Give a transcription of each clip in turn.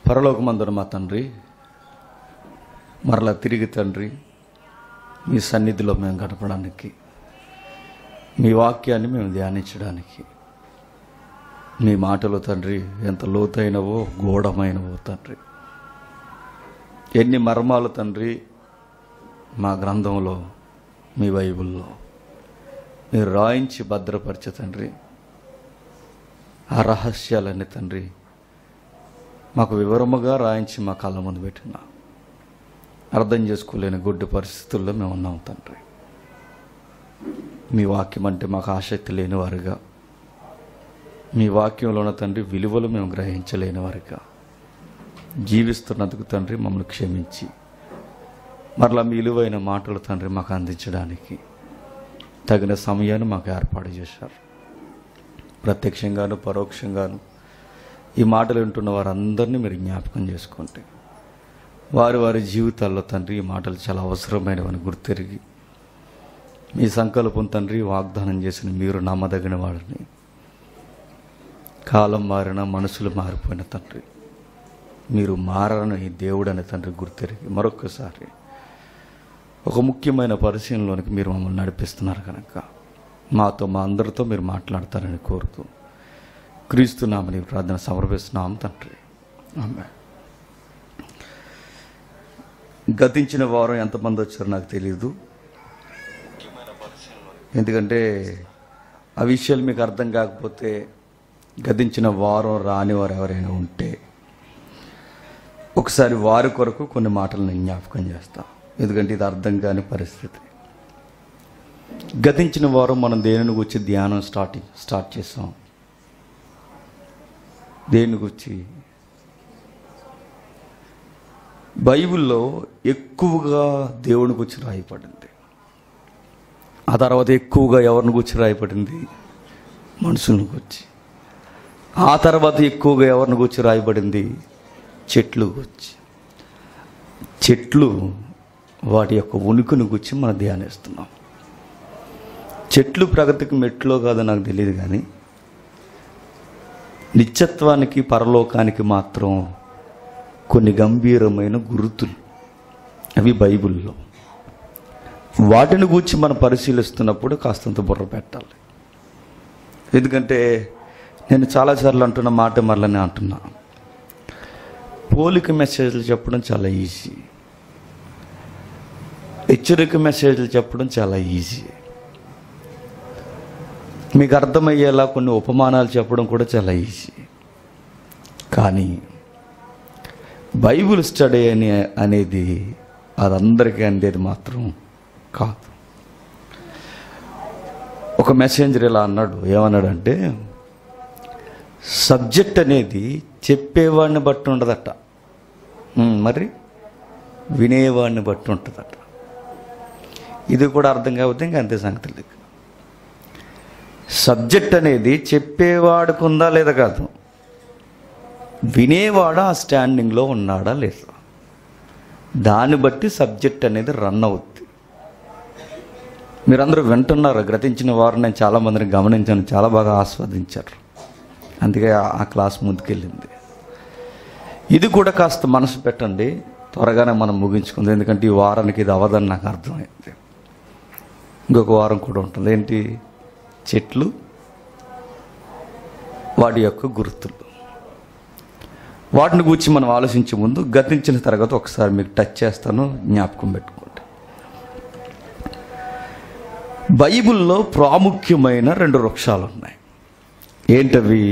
పరలోకమందున మా తండ్రి మరలా తిరిగి తండ్రి మీ సన్నిధిలో మేము గడపడానికి మీ వాక్యాన్ని మేము ధ్యానించడానికి మీ మాటలు తండ్రి ఎంత లోతైనవో గూఢమైనవో తండ్రి ఎన్ని మర్మాలు తండ్రి మా గ్రంథంలో మీ బైబిల్లో మీరు రాయించి భద్రపరిచే తండ్రి ఆ రహస్యాలన్నీ తండ్రి మాకు వివరముగా రాయించి మా కళ్ళ ముందు పెట్టిన అర్థం చేసుకోలేని గుడ్డి పరిస్థితుల్లో మేము ఉన్నాం తండ్రి మీ వాక్యం అంటే మాకు ఆసక్తి లేని వారుగా మీ వాక్యంలో ఉన్న తండ్రి విలువలు మేము గ్రహించలేని వారుగా జీవిస్తున్నందుకు తండ్రి మమ్మల్ని క్షమించి మరలా మీ విలువైన మాటలు తండ్రి మాకు అందించడానికి తగిన సమయాన్ని మాకు ఏర్పాటు చేశారు ప్రత్యక్షంగాను పరోక్షంగాను ఈ మాటలు వింటున్న వారందరినీ మీరు జ్ఞాపకం చేసుకుంటే వారి వారి జీవితాల్లో తండ్రి ఈ మాటలు చాలా అవసరమైనవని గుర్తెరిగి మీ సంకల్పం తండ్రి వాగ్దానం చేసిన మీరు నమ్మదగిన వాడిని కాలం మారిన మనసులు మారిపోయిన తండ్రి మీరు మారని దేవుడని తండ్రి గుర్తెరిగి మరొకసారి ఒక ముఖ్యమైన పరిశీలనలోనికి మీరు మమ్మల్ని నడిపిస్తున్నారు కనుక మాతో మా అందరితో మీరు మాట్లాడతారని కోరుతూ క్రీస్తు నామని ప్రార్థన సమర్పిస్తున్నాం తండ్రి ఆమె గతించిన వారం ఎంతమంది వచ్చారో నాకు తెలియదు ఎందుకంటే ఆ విషయాలు మీకు అర్థం కాకపోతే గతించిన వారం రాని వారు ఎవరైనా ఉంటే ఒకసారి వారి కొరకు కొన్ని మాటలు నేను జ్ఞాపకం చేస్తాను ఎందుకంటే ఇది అర్థం కాని పరిస్థితి గతించిన వారం మనం దేనిని గురించి ధ్యానం స్టార్టింగ్ స్టార్ట్ చేసాం దేని గురించి బైబిల్లో ఎక్కువగా దేవుని గురించి రాయబడింది ఆ తర్వాత ఎక్కువగా ఎవరిని గురించి రాయబడింది మనుషులను గురించి ఆ తర్వాత ఎక్కువగా ఎవరిని గురించి రాయబడింది చెట్లు గురించి చెట్లు వాటి యొక్క ఉనికిని గురించి మనం ధ్యానిస్తున్నాం చెట్లు ప్రగతికి మెట్లో కాదో నాకు తెలియదు కానీ నిత్యత్వానికి పరలోకానికి మాత్రం కొన్ని గంభీరమైన గుర్తులు అవి బైబిల్లో వాటిని గూర్చి మనం పరిశీలిస్తున్నప్పుడు కాస్తంత బుర్ర పెట్టాలి ఎందుకంటే నేను చాలాసార్లు అంటున్న మాట మరలని అంటున్నా పోలిక మెసేజ్లు చెప్పడం చాలా ఈజీ హెచ్చరిక మెసేజ్లు చెప్పడం చాలా ఈజీ మీకు అర్థమయ్యేలా కొన్ని ఉపమానాలు చెప్పడం కూడా చాలా ఈజీ కానీ బైబిల్ స్టడీ అని అనేది అదందరికీ అందేది మాత్రం కాదు ఒక మెసేంజర్ ఇలా అన్నాడు ఏమన్నాడంటే సబ్జెక్ట్ అనేది చెప్పేవాడిని బట్టి ఉండదట ఉమ్, మరి వినేవాడిని బట్టి ఉంటుందట ఇది కూడా అర్థం కాకపోతే ఇంకా అంతే సంగతి లేదు సబ్జెక్ట్ అనేది చెప్పేవాడికి ఉందా లేదా కాదు వినేవాడు ఆ స్టాండింగ్లో ఉన్నాడా లేదా దాన్ని బట్టి సబ్జెక్ట్ అనేది రన్ అవుద్ది మీరందరూ వింటున్నారు గ్రతించిన వారు నేను చాలామందిని గమనించాను చాలా బాగా ఆస్వాదించారు అందుకే ఆ- ఆ క్లాస్ ముందుకెళ్ళింది ఇది కూడా కాస్త మనసు పెట్టండి త్వరగానే మనం ముగించుకుంది ఎందుకంటే ఈ వారానికి ఇది అవదని నాకు అర్థమైంది ఇంకొక వారం కూడా ఉంటుంది ఏంటి చెట్లు వాటి యొక్క గుర్తులు వాటిని గురించి మనం ఆలోచించే ముందు గతించిన తరగతి ఒకసారి మీకు టచ్ చేస్తాను జ్ఞాపకం పెట్టుకోండి బైబిల్లో ప్రాముఖ్యమైన రెండు వృక్షాలు ఉన్నాయి ఏంటవి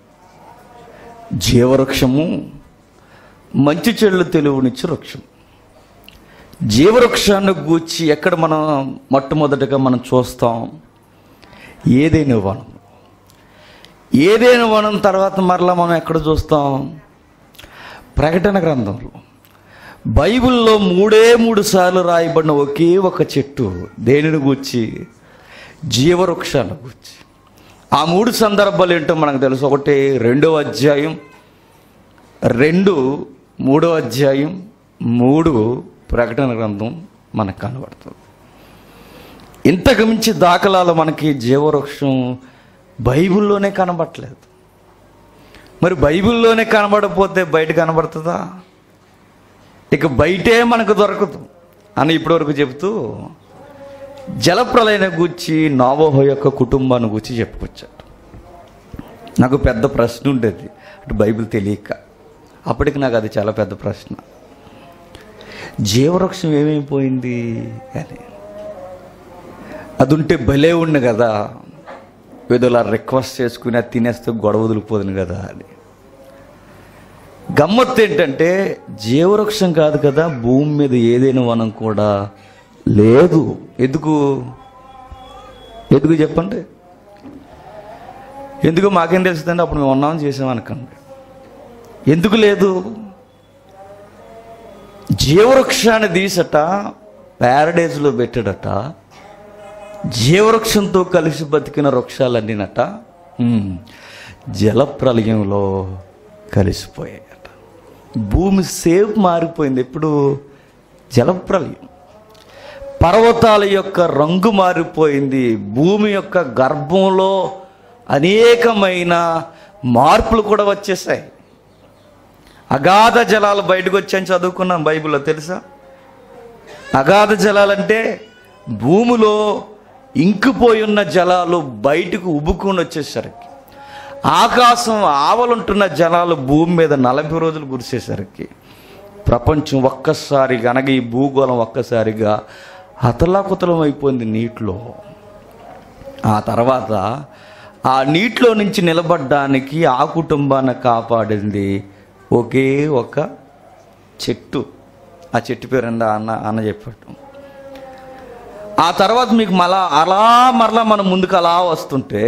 జీవవృక్షము మంచి చెళ్ళు తెలుగునిచ్చే వృక్షం జీవవృక్షాన్ని గూర్చి ఎక్కడ మనం మొట్టమొదటిగా మనం చూస్తాం ఏదైనా వనం ఏదైనా వనం తర్వాత మరలా మనం ఎక్కడ చూస్తాం ప్రకటన గ్రంథంలో బైబిల్లో మూడే మూడు సార్లు రాయబడిన ఒకే ఒక చెట్టు దేనిని గూర్చి జీవవృక్షాన్ని గూర్చి ఆ మూడు సందర్భాలు ఏంటో మనకు తెలుసు ఒకటి రెండో అధ్యాయం రెండు మూడో అధ్యాయం మూడు ప్రకటన గ్రంథం మనకు కనబడుతుంది ఇంతకు మించి దాఖలాలు మనకి జీవవృక్షం బైబిల్లోనే కనబట్టలేదు మరి బైబిల్లోనే కనబడకపోతే బయట కనబడుతుందా ఇక బయటే మనకు దొరకదు అని ఇప్పటివరకు చెబుతూ జలప్రలయన గూర్చి నోవోహో యొక్క కుటుంబాన్ని గూర్చి చెప్పుకొచ్చాడు నాకు పెద్ద ప్రశ్న ఉండేది అటు బైబిల్ తెలియక అప్పటికి నాకు అది చాలా పెద్ద ప్రశ్న జీవవృక్షం ఏమైపోయింది అని అది ఉంటే భలే ఉండు కదా ఏదో ఇలా రిక్వెస్ట్ చేసుకుని అది తినేస్తే గొడవ వదిలిపోదును కదా అని గమ్మత్తు ఏంటంటే జీవవృక్షం కాదు కదా భూమి మీద ఏదైనా వనం కూడా లేదు ఎందుకు ఎందుకు చెప్పండి ఎందుకు మాకేం తెలుస్తుందండి అప్పుడు మేము ఉన్నామని చేసామనుకోండి ఎందుకు లేదు జీవవృక్షాన్ని తీసట ప్యారడైజ్లో పెట్టాడట జీవవృక్షంతో కలిసి బతికిన వృక్షాలన్నీనట ఉమ్, జలప్రలయంలో కలిసిపోయాయట భూమి సేపు మారిపోయింది ఎప్పుడు జలప్రలయం పర్వతాల యొక్క రంగు మారిపోయింది భూమి యొక్క గర్భంలో అనేకమైన మార్పులు కూడా వచ్చేసాయి అగాధ జలాలు బయటకు వచ్చాయని చదువుకున్నాం బైబిల్లో తెలుసా అగాధ జలాలంటే భూమిలో ఇంకిపోయి ఉన్న జలాలు బయటకు ఉబ్బుకొని వచ్చేసరికి ఆకాశం ఆవలుంటున్న జలాలు భూమి మీద నలభై రోజులు కురిసేసరికి ప్రపంచం ఒక్కసారిగా అనగా ఈ భూగోళం ఒక్కసారిగా హతలాకుతలం అయిపోయింది నీటిలో ఆ తర్వాత ఆ నీటిలో నుంచి నిలబడ్డానికి ఆ కుటుంబాన్ని కాపాడింది ఒకే ఒక చెట్టు ఆ చెట్టు పేరు ఏందో అన్న అన్న చెప్పాడు ఆ తర్వాత మీకు మళ్ళా అలా మరలా మనం ముందుకు అలా వస్తుంటే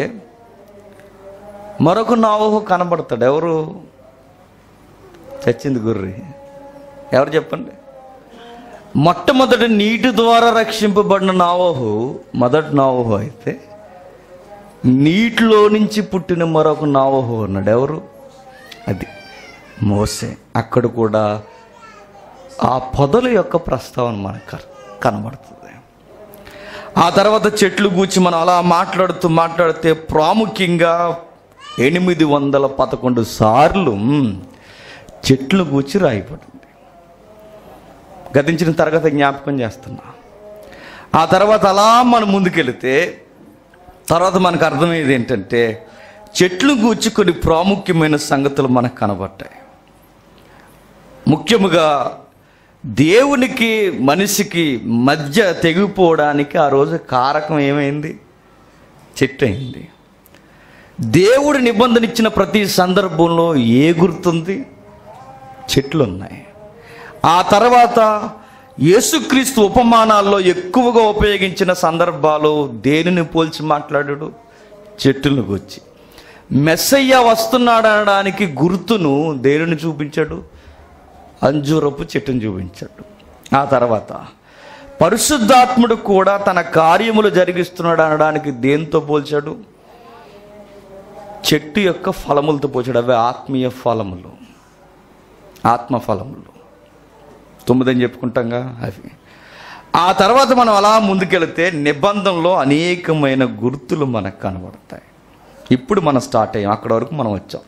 మరొక నావహు కనబడతాడు ఎవరు చచ్చింది గుర్రి ఎవరు చెప్పండి మొట్టమొదటి నీటి ద్వారా రక్షింపబడిన నావహు మొదటి నావహు అయితే నీటిలో నుంచి పుట్టిన మరొక నావహు అన్నాడు ఎవరు అది మోసే అక్కడ కూడా ఆ పొదల యొక్క ప్రస్తావన మనకు కన- కనబడుతుంది ఆ తర్వాత చెట్లు గూర్చి మనం అలా మాట్లాడుతూ మాట్లాడితే ప్రాముఖ్యంగా ఎనిమిది వందల పదకొండు సార్లు మ్, చెట్లు గూర్చి రాయబడింది గతించిన తరగతి జ్ఞాపకం చేస్తున్నా ఆ తర్వాత అలా మనం ముందుకెళితే తర్వాత మనకు అర్థమయ్యేది ఏంటంటే చెట్లు గూర్చి కొన్ని ప్రాముఖ్యమైన సంగతులు మనకు కనబడ్డాయి ముఖ్యముగా దేవునికి మనిషికి మధ్య తెగిపోవడానికి ఆ రోజు కారకం ఏమైంది చెట్టు అయింది దేవుడు నిబంధన ఇచ్చిన ప్రతి సందర్భంలో ఏ గుర్తుంది చెట్లు ఉన్నాయి ఆ తర్వాత యేసుక్రీస్తు ఉపమానాల్లో ఎక్కువగా ఉపయోగించిన సందర్భాలు దేనిని పోల్చి మాట్లాడాడు చెట్టును గురించి మెస్సయ్య వస్తున్నాడు అనడానికి గుర్తును దేనిని చూపించాడు అంజూరపు చెట్టును చూపించాడు ఆ తర్వాత పరిశుద్ధాత్ముడు కూడా తన కార్యములు జరిగిస్తున్నాడు అనడానికి దేంతో పోల్చాడు చెట్టు యొక్క ఫలములతో పోల్చాడు అవి ఆత్మీయ ఫలములు ఆత్మ ఫలములు తొమ్మిది అని చెప్పుకుంటాంగా అవి ఆ తర్వాత మనం అలా ముందుకెళితే నిబంధనలో అనేకమైన గుర్తులు మనకు కనబడతాయి ఇప్పుడు మనం స్టార్ట్ అయ్యాం అక్కడ వరకు మనం వచ్చాం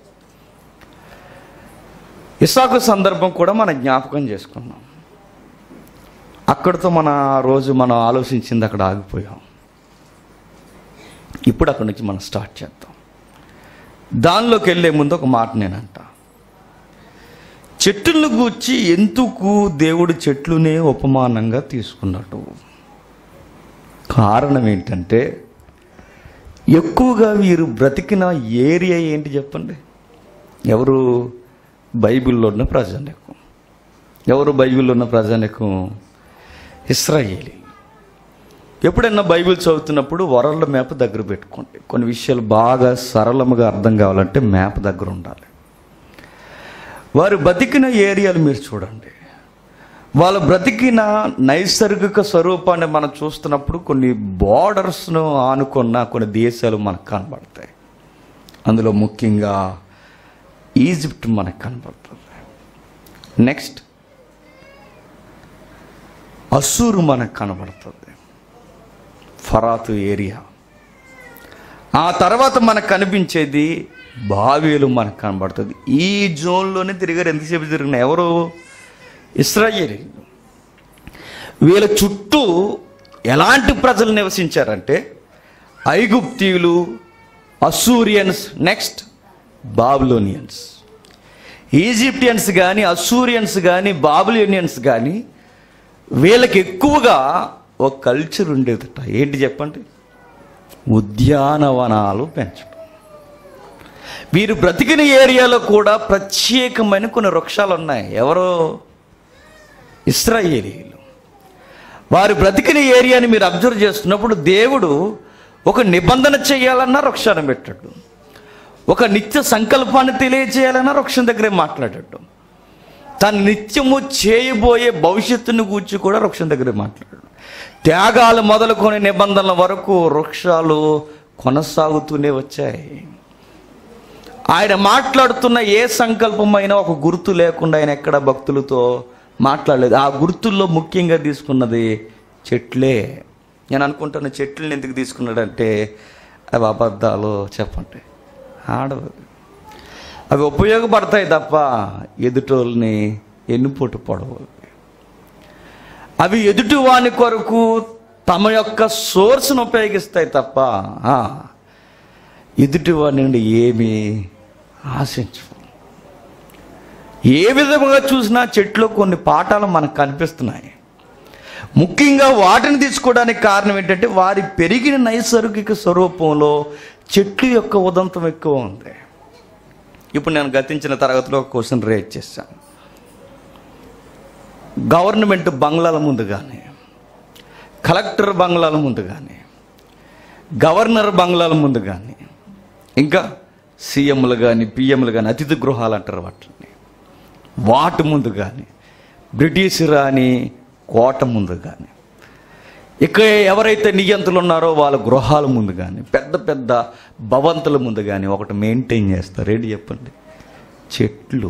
ఇసాకు సందర్భం కూడా మనం జ్ఞాపకం చేసుకున్నాం అక్కడితో మన ఆ రోజు మనం ఆలోచించింది అక్కడ ఆగిపోయాం ఇప్పుడు అక్కడి నుంచి మనం స్టార్ట్ చేద్దాం దానిలోకి వెళ్ళే ముందు ఒక మాట నేనంట చెట్టులను గూర్చి ఎందుకు దేవుడు చెట్లునే ఉపమానంగా తీసుకున్నాడు కారణం ఏంటంటే ఎక్కువగా వీరు బ్రతికిన ఏరియా ఏంటి చెప్పండి ఎవరు బైబిల్లో ఉన్న ప్రజానికం ఎవరు బైబిల్లో ఉన్న ప్రజానికం ఇస్రాయేలీ ఎప్పుడైనా బైబిల్ చదువుతున్నప్పుడు వరల్డ్ మ్యాప్ దగ్గర పెట్టుకోండి కొన్ని విషయాలు బాగా సరళముగా అర్థం కావాలంటే మ్యాప్ దగ్గర ఉండాలి వారు బతికిన ఏరియాలు మీరు చూడండి వాళ్ళు బ్రతికిన నైసర్గిక స్వరూపాన్ని మనం చూస్తున్నప్పుడు కొన్ని బార్డర్స్ను ఆనుకున్న కొన్ని దేశాలు మనకు కనబడతాయి అందులో ముఖ్యంగా ఈజిప్ట్ మనకు కనబడుతుంది నెక్స్ట్ అసూరు మనకు కనబడుతుంది ఫరాతు ఏరియా ఆ తర్వాత మనకు కనిపించేది బావేలు మనకు కనబడుతుంది ఈ జోన్లోనే తిరిగారు ఎంతసేపు తిరిగిన ఎవరు ఇస్రాయేలీ వీళ్ళ చుట్టూ ఎలాంటి ప్రజలు నివసించారంటే ఐగుప్తీయులు అసూరియన్స్ నెక్స్ట్ బాబులోనియన్స్ ఈజిప్టియన్స్ కానీ అసూరియన్స్ కానీ బాబులోనియన్స్ కానీ వీళ్ళకి ఎక్కువగా ఒక కల్చర్ ఉండేదట ఏంటి చెప్పండి ఉద్యానవనాలు పెంచడం వీరు బ్రతికిన ఏరియాలో కూడా ప్రత్యేకమైన కొన్ని వృక్షాలు ఉన్నాయి ఎవరో ఇస్రాయేలీలు వారు బ్రతికిన ఏరియాని మీరు అబ్జర్వ్ చేస్తున్నప్పుడు దేవుడు ఒక నిబంధన చేయాలన్నా వృక్షాన్ని పెట్టాడు ఒక నిత్య సంకల్పాన్ని తెలియజేయాలన్నా వృక్షం దగ్గరే మాట్లాడాడు తను నిత్యము చేయబోయే భవిష్యత్తును గూర్చి కూడా వృక్షం దగ్గరే మాట్లాడాడు త్యాగాలు మొదలుకొని నిబంధనల వరకు వృక్షాలు కొనసాగుతూనే వచ్చాయి ఆయన మాట్లాడుతున్న ఏ సంకల్పమైనా ఒక గుర్తు లేకుండా ఆయన ఎక్కడ భక్తులతో మాట్లాడలేదు ఆ గుర్తుల్లో ముఖ్యంగా తీసుకున్నది చెట్లే నేను అనుకుంటున్న చెట్లను ఎందుకు తీసుకున్నాడంటే అవి అబద్ధాలు చెప్పండి ఆడవు అవి ఉపయోగపడతాయి తప్ప ఎదుటోళ్ళని ఎన్నుపోటు పొడవు అవి ఎదుటి వాని కొరకు తమ యొక్క సోర్స్ను ఉపయోగిస్తాయి తప్ప ఆ, ఎదుటి వాని నుండి ఏమీ ఆశించవు ఏ విధంగా చూసినా చెట్లో కొన్ని పాఠాలు మనకు కనిపిస్తున్నాయి ముఖ్యంగా వాటిని తీసుకోవడానికి కారణం ఏంటంటే వారి పెరిగిన నైసర్గిక స్వరూపంలో చెట్లు యొక్క ఉదంతం ఎక్కువ ఉంది ఇప్పుడు నేను గతించిన తరగతిలో ఒక క్వశ్చన్ రేజ్ చేశాను గవర్నమెంట్ బంగ్లాల ముందు కానీ కలెక్టర్ బంగ్లాల ముందు కానీ గవర్నర్ బంగ్లాల ముందు కానీ ఇంకా సీఎంలు కానీ పిఎంలు కానీ అతిథి గృహాలు అంటారు వాటిని వాటి ముందు కానీ బ్రిటిష్ రాని కోట ముందు కానీ ఇక ఎవరైతే నియంత్రులు ఉన్నారో వాళ్ళ గృహాల ముందు కానీ పెద్ద పెద్ద భవంతుల ముందు కానీ ఒకటి మెయింటైన్ చేస్తారు ఏంటి చెప్పండి చెట్లు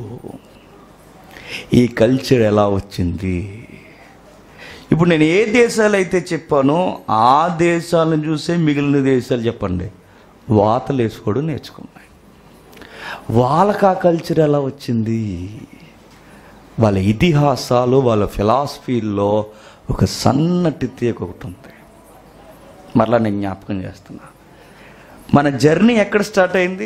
ఈ కల్చర్ ఎలా వచ్చింది ఇప్పుడు నేను ఏ దేశాలు అయితే చెప్పానో ఆ దేశాలను చూసే మిగిలిన దేశాలు చెప్పండి వాతలు వేసుకోవడం నేర్చుకున్నాయి వాళ్ళకి ఆ కల్చర్ ఎలా వచ్చింది వాళ్ళ ఇతిహాసాలు వాళ్ళ ఫిలాసఫీల్లో ఒక సన్నటి తీగ ఒకటి ఉంది మరలా నేను జ్ఞాపకం చేస్తున్నా మన జర్నీ ఎక్కడ స్టార్ట్ అయింది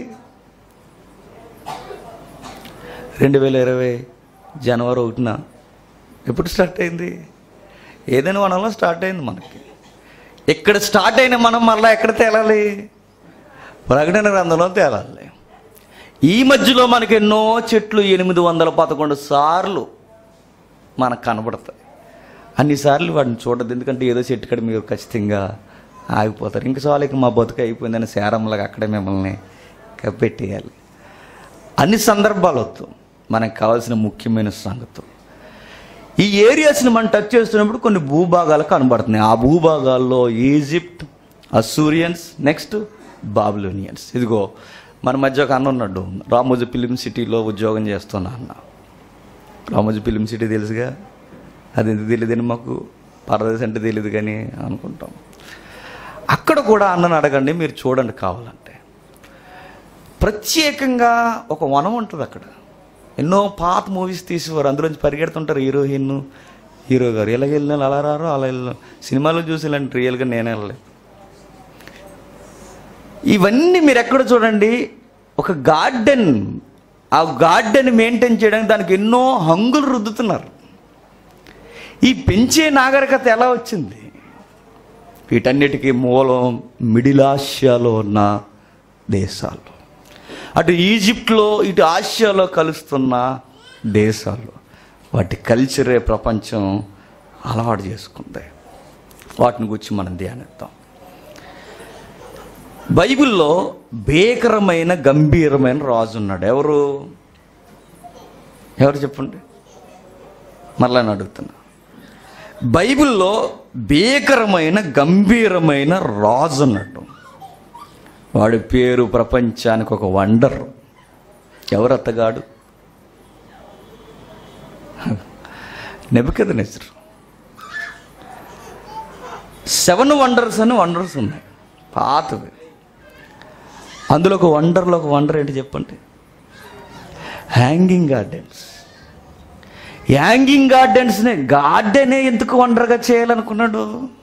రెండు వేల ఇరవై జనవరి ఒకటిన ఎప్పుడు స్టార్ట్ అయింది ఏదైనా వనంలో స్టార్ట్ అయింది మనకి ఇక్కడ స్టార్ట్ అయిన మనం మళ్ళీ ఎక్కడ తేలాలి ప్రకటన గ్రంథంలో తేలాలి ఈ మధ్యలో మనకి ఎన్నో చెట్లు ఎనిమిది వందల పదకొండు సార్లు మనకు కనబడతాయి అన్నిసార్లు వాటిని చూడదు ఎందుకంటే ఏదో చెట్టు కడ మీరు ఖచ్చితంగా ఆగిపోతారు ఇంక చాలు ఇక మా బతుకు అయిపోయిందని శారంలాగా అక్కడే మిమ్మల్ని కప్పెట్టేయాలి అన్ని సందర్భాలు వద్దు మనకు కావాల్సిన ముఖ్యమైన సంగతులు ఈ ఏరియాస్ని మనం టచ్ చేస్తున్నప్పుడు కొన్ని భూభాగాలు కనబడుతున్నాయి ఆ భూభాగాల్లో ఈజిప్ట్ అసూరియన్స్ నెక్స్ట్ బాబులోనియన్స్ ఇదిగో మన మధ్య ఒక అన్న ఉన్నాడు రామోజీ ఫిలిం సిటీలో ఉద్యోగం చేస్తున్నా అన్న రామోజీ ఫిలిం సిటీ తెలుసుగా అది ఎందుకు తెలియదని మాకు పరదేశ్ అంటే తెలియదు కానీ అనుకుంటాం అక్కడ కూడా అన్నని అడగండి మీరు చూడండి కావాలంటే ప్రత్యేకంగా ఒక వనం ఉంటుంది అక్కడ ఎన్నో పాత మూవీస్ తీసేవారు అందులోంచి పరిగెడుతుంటారు హీరోయిన్ హీరో గారు ఇలా వెళ్ళిన అలా రారు అలా వెళ్ళిన సినిమాలో చూసి ఇలాంటి రియల్గా నేనే వెళ్ళలేదు ఇవన్నీ మీరు ఎక్కడ చూడండి ఒక గార్డెన్ ఆ గార్డెన్ మెయింటైన్ చేయడానికి దానికి ఎన్నో హంగులు రుద్దుతున్నారు ఈ పెంచే నాగరికత ఎలా వచ్చింది వీటన్నిటికీ మూలం మిడిల్ ఆసియాలో ఉన్న దేశాలు అటు ఈజిప్ట్లో ఇటు ఆసియాలో కలుస్తున్న దేశాలు వాటి కల్చరే ప్రపంచం అలవాటు చేసుకుంది వాటిని గురించి మనం ధ్యానిద్దాం బైబిల్లో భీకరమైన గంభీరమైన రాజు ఉన్నాడు ఎవరు ఎవరు చెప్పండి మరలా నేను అడుగుతున్నా బైబిల్లో భీకరమైన గంభీరమైన రాజు ఉన్నాడు వాడి పేరు ప్రపంచానికి ఒక వండర్ ఎవరు అత్తగాడు నెబుకద నెసరు సెవెన్ వండర్స్ అని వండర్స్ ఉన్నాయి పాతవి అందులో ఒక వండర్లో ఒక వండర్ ఏంటి చెప్పండి హ్యాంగింగ్ గార్డెన్స్ హ్యాంగింగ్ గార్డెన్స్ని గార్డెనే ఎందుకు వండర్గా చేయాలనుకున్నాడు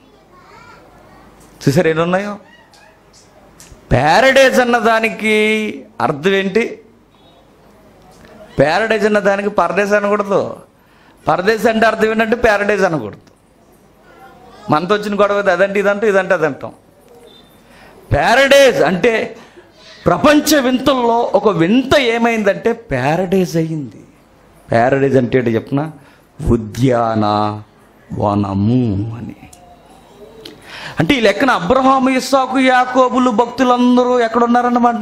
చూసారు ఎన్ని ఉన్నాయో ప్యారడైజ్ అన్న దానికి అర్థం ఏంటి ప్యారడైజ్ అన్న దానికి పరదేశ్ అనకూడదు పరదేశ్ అంటే అర్థం ఏంటంటే ప్యారడైజ్ అనకూడదు మనతో వచ్చిన గొడవ ఇది అదంటే ఇదంటే ఇదంటే అదంటాం ప్యారడైజ్ అంటే ప్రపంచ వింతల్లో ఒక వింత ఏమైందంటే ప్యారడైజ్ అయ్యింది ప్యారడైజ్ అంటే ఏంటో చెప్పిన ఉద్యాన వనము అని అంటే ఈ లెక్కన అబ్రహాము ఇస్సాకు యాకోబులు భక్తులందరూ ఎక్కడున్నారన్నమాట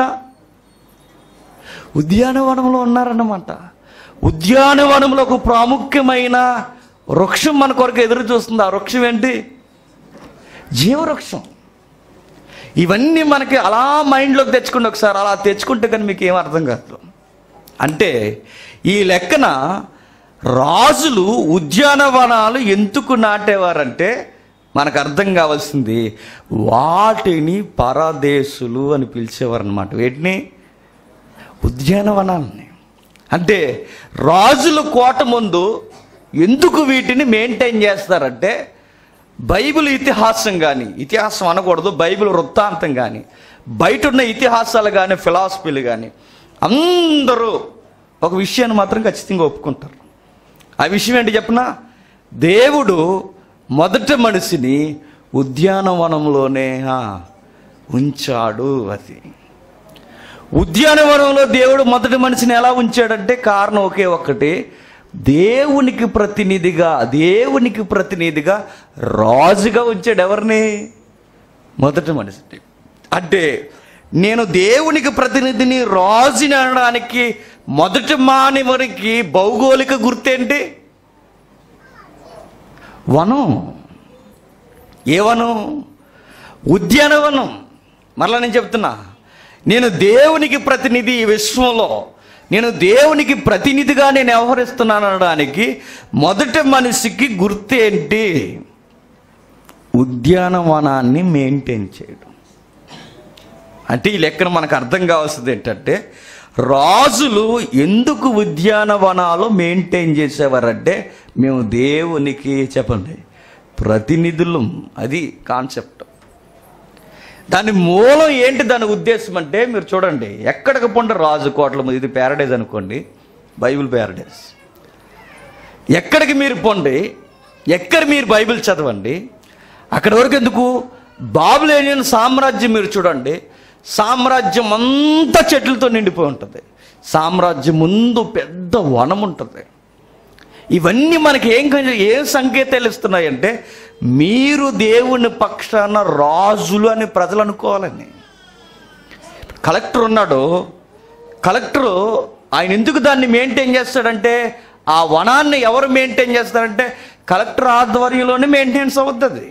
ఉద్యానవనంలో ఉన్నారన్నమాట ఉద్యానవనంలో ఒక ప్రాముఖ్యమైన వృక్షం మన కొరకు ఎదురు చూస్తుంది ఆ వృక్షం ఏంటి జీవవృక్షం ఇవన్నీ మనకి అలా మైండ్లోకి తెచ్చుకుంటే ఒకసారి అలా తెచ్చుకుంటే కానీ మీకు ఏం అర్థం కాదు అంటే ఈ లెక్కన రాజులు ఉద్యానవనాలు ఎందుకు నాటేవారంటే మనకు అర్థం కావాల్సింది వాటిని పరదేశులు అని పిలిచేవారు అనమాట వీటిని ఉద్యానవనాలని అంటే రాజుల కోట ముందు ఎందుకు వీటిని మెయింటైన్ చేస్తారంటే బైబిల్ ఇతిహాసం కానీ ఇతిహాసం అనకూడదు బైబిల్ వృత్తాంతం కానీ బయట ఉన్న ఇతిహాసాలు కానీ ఫిలాసఫీలు కానీ అందరూ ఒక విషయాన్ని మాత్రం ఖచ్చితంగా ఒప్పుకుంటారు ఆ విషయం ఏంటి చెప్పిన దేవుడు మొదట మనిషిని ఉద్యానవనంలోనే ఆ, ఉంచాడు అది ఉద్యానవనంలో దేవుడు మొదటి మనిషిని ఎలా ఉంచాడంటే కారణం ఒకే ఒక్కటి దేవునికి ప్రతినిధిగా దేవునికి ప్రతినిధిగా రాజుగా ఉంచాడు ఎవరిని మొదటి మనిషిని అంటే నేను దేవునికి ప్రతినిధిని రాజుని అనడానికి మొదటి మానవునికి భౌగోళిక గుర్తేంటి వనం ఏ వనం ఉద్యానవనం మరలా నేను చెప్తున్నా నేను దేవునికి ప్రతినిధి ఈ విశ్వంలో నేను దేవునికి ప్రతినిధిగా నేను వ్యవహరిస్తున్నాను అనడానికి మొదటి మనిషికి గుర్తేంటి ఉద్యానవనాన్ని మెయింటైన్ చేయడం అంటే ఈ లెక్కన మనకు అర్థం కావాల్సింది ఏంటంటే రాజులు ఎందుకు ఉద్యానవనాలు మెయింటైన్ చేసేవారంటే మేము దేవునికి చెప్పండి ప్రతినిధులం అది కాన్సెప్ట్ దాని మూలం ఏంటి దాని ఉద్దేశం అంటే మీరు చూడండి ఎక్కడికి పొండి రాజు కోట్ల మీద ఇది ప్యారడైజ్ అనుకోండి బైబిల్ ప్యారడైజ్ ఎక్కడికి మీరు పొండి ఎక్కడ మీరు బైబిల్ చదవండి అక్కడి వరకు ఎందుకు బాబులేనియన్ సామ్రాజ్యం మీరు చూడండి సామ్రాజ్యం అంతా చెట్లతో నిండిపోయి ఉంటుంది సామ్రాజ్యం ముందు పెద్ద వనం ఉంటుంది ఇవన్నీ మనకి ఏం కన్- ఏం సంకేతాలు ఇస్తున్నాయంటే మీరు దేవుని పక్షాన రాజులు అని ప్రజలు అనుకోవాలని కలెక్టర్ ఉన్నాడు కలెక్టరు ఆయన ఎందుకు దాన్ని మెయింటైన్ చేస్తాడంటే ఆ వనాన్ని ఎవరు మెయింటైన్ చేస్తారంటే కలెక్టర్ ఆధ్వర్యంలోనే మెయింటెనెన్స్ అవుతుంది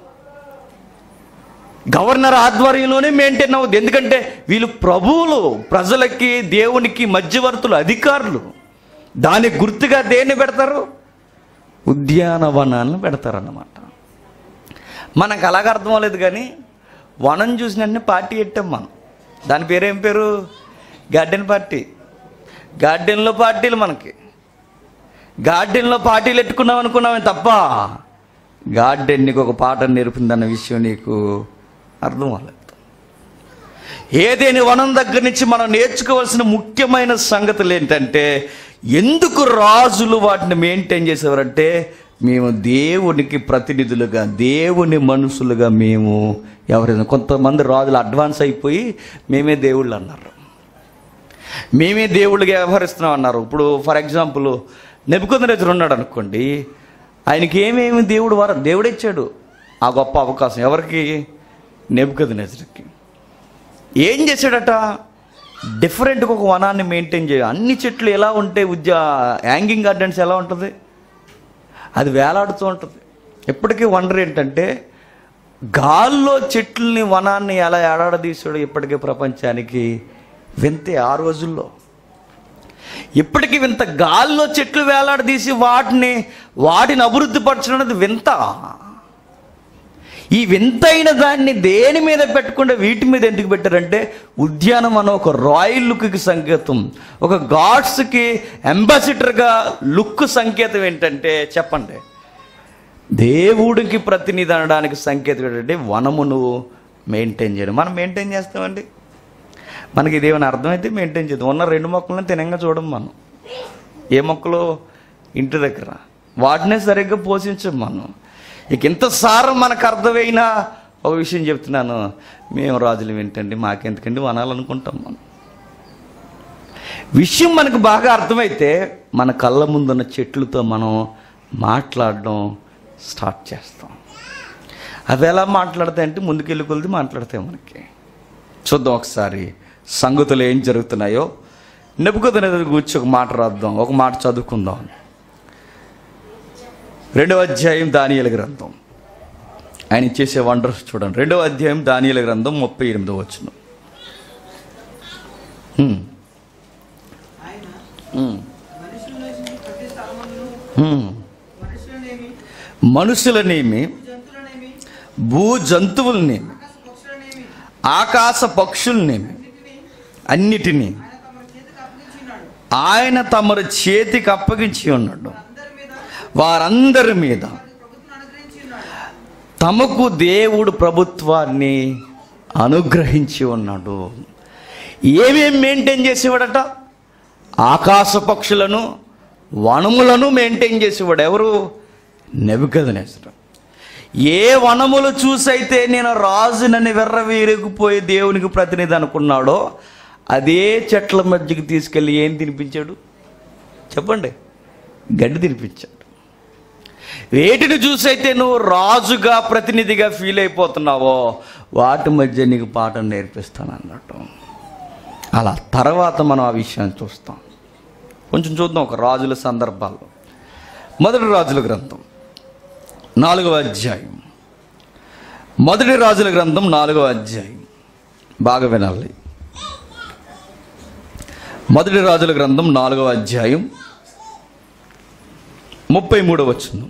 గవర్నర్ ఆధ్వర్యంలోనే మెయింటైన్ అవుద్ది ఎందుకంటే వీళ్ళు ప్రభువులు ప్రజలకి దేవునికి మధ్యవర్తులు అధికారులు దానికి గుర్తుగా దేన్ని పెడతారు ఉద్యానవనాలను పెడతారన్నమాట మనకు అలాగ అర్థం అవ్వలేదు కానీ వనం చూసిన వెంటనే పార్టీ పెట్టాం మనం దాని పేరేం పేరు గార్డెన్ పార్టీ గార్డెన్లో పార్టీలు మనకి గార్డెన్లో పార్టీలు ఎట్టుకున్నాం అనుకున్నామే తప్ప గార్డెన్ నీకు ఒక పాట నేర్పిందన్న విషయం నీకు అర్థం అవ్వలేదు ఏదేని వనం దగ్గర నుంచి మనం నేర్చుకోవాల్సిన ముఖ్యమైన సంగతులు ఏంటంటే ఎందుకు రాజులు వాటిని మెయింటైన్ చేసేవారంటే మేము దేవునికి ప్రతినిధులుగా దేవుని మనుషులుగా మేము ఎవరైనా కొంతమంది రాజులు అడ్వాన్స్ అయిపోయి మేమే దేవుళ్ళు అన్నారు మేమే దేవుళ్ళుగా వ్యవహరిస్తున్నాం అన్నారు ఇప్పుడు ఫర్ ఎగ్జాంపుల్ నెప్పుకొందరెజరు ఉన్నాడు అనుకోండి ఆయనకి ఏమేమి దేవుడు వర దేవుడు ఇచ్చాడు ఆ గొప్ప అవకాశం ఎవరికి నెప్పుకొందరెజరికి ఏం చేశాడట డిఫరెంట్గా ఒక వనాన్ని మెయింటైన్ చేయ అన్ని చెట్లు ఎలా ఉంటాయి ఉద్యా యాంగింగ్ గార్డెన్స్ ఎలా ఉంటుంది అది వేలాడుతూ ఉంటుంది ఎప్పటికీ వండర్ ఏంటంటే గాల్లో చెట్లని వనాన్ని ఎలా ఏడాడదీసాడు ఇప్పటికీ ప్రపంచానికి వింతే ఆ రోజుల్లో ఇప్పటికీ వింత గాల్లో చెట్లు వేలాడదీసి వాటిని వాటిని అభివృద్ధి పరచడం అనేది వింత ఈ వింతైన దాన్ని దేని మీద పెట్టకుండా వీటి మీద ఎందుకు పెట్టారంటే ఉద్యానవనం ఒక రాయల్ లుక్కి సంకేతం ఒక గాడ్స్కి అంబాసిడర్గా లుక్ సంకేతం ఏంటంటే చెప్పండి దేవుడికి ప్రతినిధి అనడానికి సంకేతం ఏంటంటే వనమును మెయింటైన్ చేయడం మనం మెయింటైన్ చేస్తామండి మనకి ఇదేమైనా అర్థమైతే మెయింటైన్ చేద్దాం ఉన్న రెండు మొక్కలను తినంగా చూడం మనం ఏ మొక్కలు ఇంటి దగ్గర వాటినే సరిగ్గా పోషించం మనం ఇక ఇంత సారం మనకు అర్థమైన ఒక విషయం చెప్తున్నాను మేము రాజులు ఏంటండి మాకెందుకండి వనాలనుకుంటాం మనం విషయం మనకు బాగా అర్థమైతే మన కళ్ళ ముందున్న చెట్లతో మనం మాట్లాడడం స్టార్ట్ చేస్తాం అవి ఎలా మాట్లాడతాయి అంటే ముందుకెళ్ళి కొలిది మాట్లాడతాయి మనకి చూద్దాం ఒకసారి సంగతులు ఏం జరుగుతున్నాయో నెప్పుకొదనేది కూర్చి ఒక మాట రాద్దాం ఒక మాట చదువుకుందాం రెండవ అధ్యాయం దానియల గ్రంథం ఆయన చేసే వండర్స్ చూడండి రెండవ అధ్యాయం దానియల గ్రంథం ముప్పై ఎనిమిదో వచ్చిన ఆయన ఉమ్, మనుషులనేమి ప్రతి స్థలమందును ఉమ్. మనుషులనేమి మనుషులనేమి జంతువులనేమి భూ జంతువులనేమి ఆకాశ పక్షులనేమి ఆకాశ పక్షులనేమి అన్నిటినీ అన్నిటినీ ఆయన తమరి చేతికి ఆయన తమరి చేతికి అప్పగించి ఉన్నాడు అప్పగించి ఉన్నాడు అందరి మీద వారందరి మీద ప్రభుత్వం అనుగ్రహించి ఉన్నాడు తమకు దేవుడు ప్రభుత్వాన్ని అనుగ్రహించి ఉన్నాడు ఏమేం మెయింటైన్ చేసేవాడట ఆకాశ పక్షులను వనములను మెయింటైన్ చేసేవాడు ఎవరు నెబుకదనేసరు ఏ వనములు చూసైతే నేను రాజునని వెర్రవీరుకుపోయి దేవునికి ప్రతినిధి అనుకున్నాడో అదే చెట్ల మధ్యకి తీసుకెళ్ళి ఏం తినిపించాడు చెప్పండి గడ్డి తినిపించాడు వేటిని చూసైతే నువ్వు రాజుగా ప్రతినిధిగా ఫీల్ అయిపోతున్నావో వాటి మధ్య నీకు పాఠం నేర్పిస్తాను అన్నట్టు అలా తర్వాత మనం ఆ విషయాన్ని చూస్తాం కొంచెం చూద్దాం ఒక రాజుల సందర్భాల్లో మొదటి రాజుల గ్రంథం నాలుగవ అధ్యాయం మొదటి రాజుల గ్రంథం నాలుగవ అధ్యాయం బాగా వినాలి మొదటి రాజుల గ్రంథం నాలుగవ అధ్యాయం ముప్పై మూడవ వచ్చును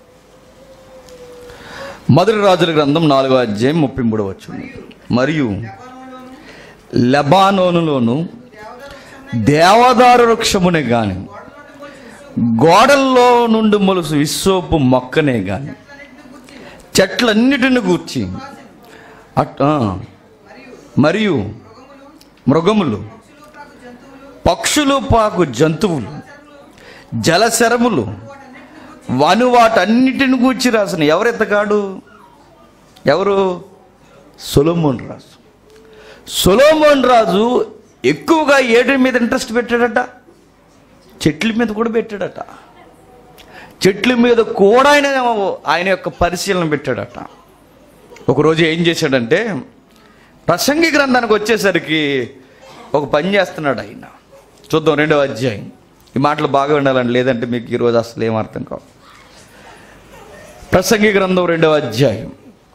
మొదటి రాజుల గ్రంథం నాలుగవ అధ్యాయం ముప్పై మూడవ వచ్చును మరియు లెబానోనులోను దేవదారు వృక్షమునే గాని గోడల్లో నుండి మొలుసు విశ్వపు మొక్కనే గాని చెట్లన్నిటిని గూర్చి అట్ ఆ, మరియు మృగములు పక్షులు పాకు జంతువులు జలశరములు వను వాటన్నిటిని గూర్చి రాసిన ఎవరు ఎత్తగాడు ఎవరు సొలొమోన్ రాజు సొలోమోన్ రాజు ఎక్కువగా ఏటి మీద ఇంట్రెస్ట్ పెట్టాడట చెట్ల మీద కూడా పెట్టాడట చెట్ల మీద కూడా ఆయన ఆయన యొక్క పరిశీలన పెట్టాడట ఒకరోజు ఏం చేశాడంటే ప్రసంగి గ్రంథానికి వచ్చేసరికి ఒక పని చేస్తున్నాడు ఆయన చూద్దాం రెండవ అధ్యాయం ఈ మాటలు బాగా వినాలండి లేదంటే మీకు ఈరోజు అసలు ఏం అర్థం కావు ప్రసంగి గ్రంథం రెండవ అధ్యాయం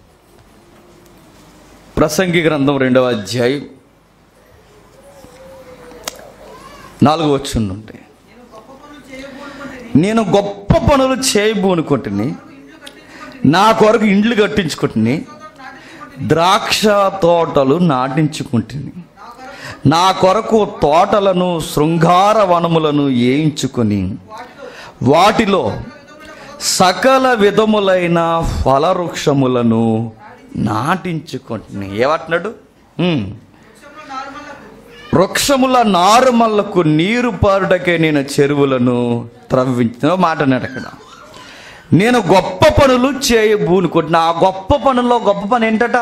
ప్రసంగి గ్రంథం రెండవ అధ్యాయం నాలుగు వచ్చుండుంటే నేను గొప్ప పనులు చేయబోనుకుంటుని నా కొరకు ఇండ్లు కట్టించుకుంటుని ద్రాక్ష తోటలు నాటించుకుంటుని నా కొరకు తోటలను శృంగార వనములను వేయించుకొని వాటిలో సకల విధములైన ఫలవృక్షములను నాటించుకుంటుని ఏమంటున్నాడు ఉమ్. వృక్షముల నారుమల్లకు నీరు పారుటకే నేను చెరువులను త్రవ్వించిన మాట అన్నాడు అక్కడ నేను గొప్ప పనులు చేయబూనుకుంటున్నా ఆ గొప్ప పనుల్లో గొప్ప పని ఏంటట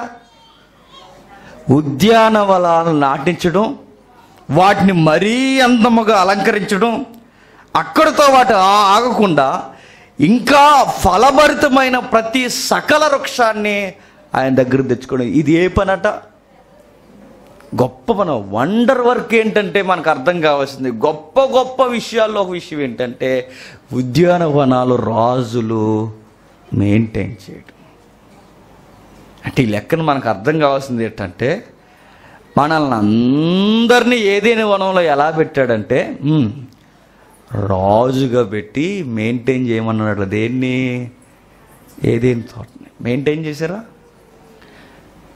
ఉద్యానవనాలు నాటించడం వాటిని మరీ అందముగా అలంకరించడం అక్కడితో వాటి ఆ- ఆగకుండా ఇంకా ఫలభరితమైన ప్రతి సకల వృక్షాన్ని ఆయన దగ్గర తెచ్చుకోవడం ఇది ఏ పనట గొప్ప పని వండర్ వర్క్ ఏంటంటే మనకు అర్థం కావాల్సింది గొప్ప గొప్ప విషయాల్లో ఒక విషయం ఏంటంటే ఉద్యానవనాలు రాజులు మెయింటైన్ చేయడం అంటే ఈ లెక్కన మనకు అర్థం కావాల్సింది ఏంటంటే మనల్ని అందరినీ ఏదైనా వనంలో ఎలా పెట్టాడంటే ఉమ్, రాజుగా పెట్టి మెయింటైన్ చేయమన్నాడు దేన్ని ఏదేని తోటని మెయింటైన్ చేశారా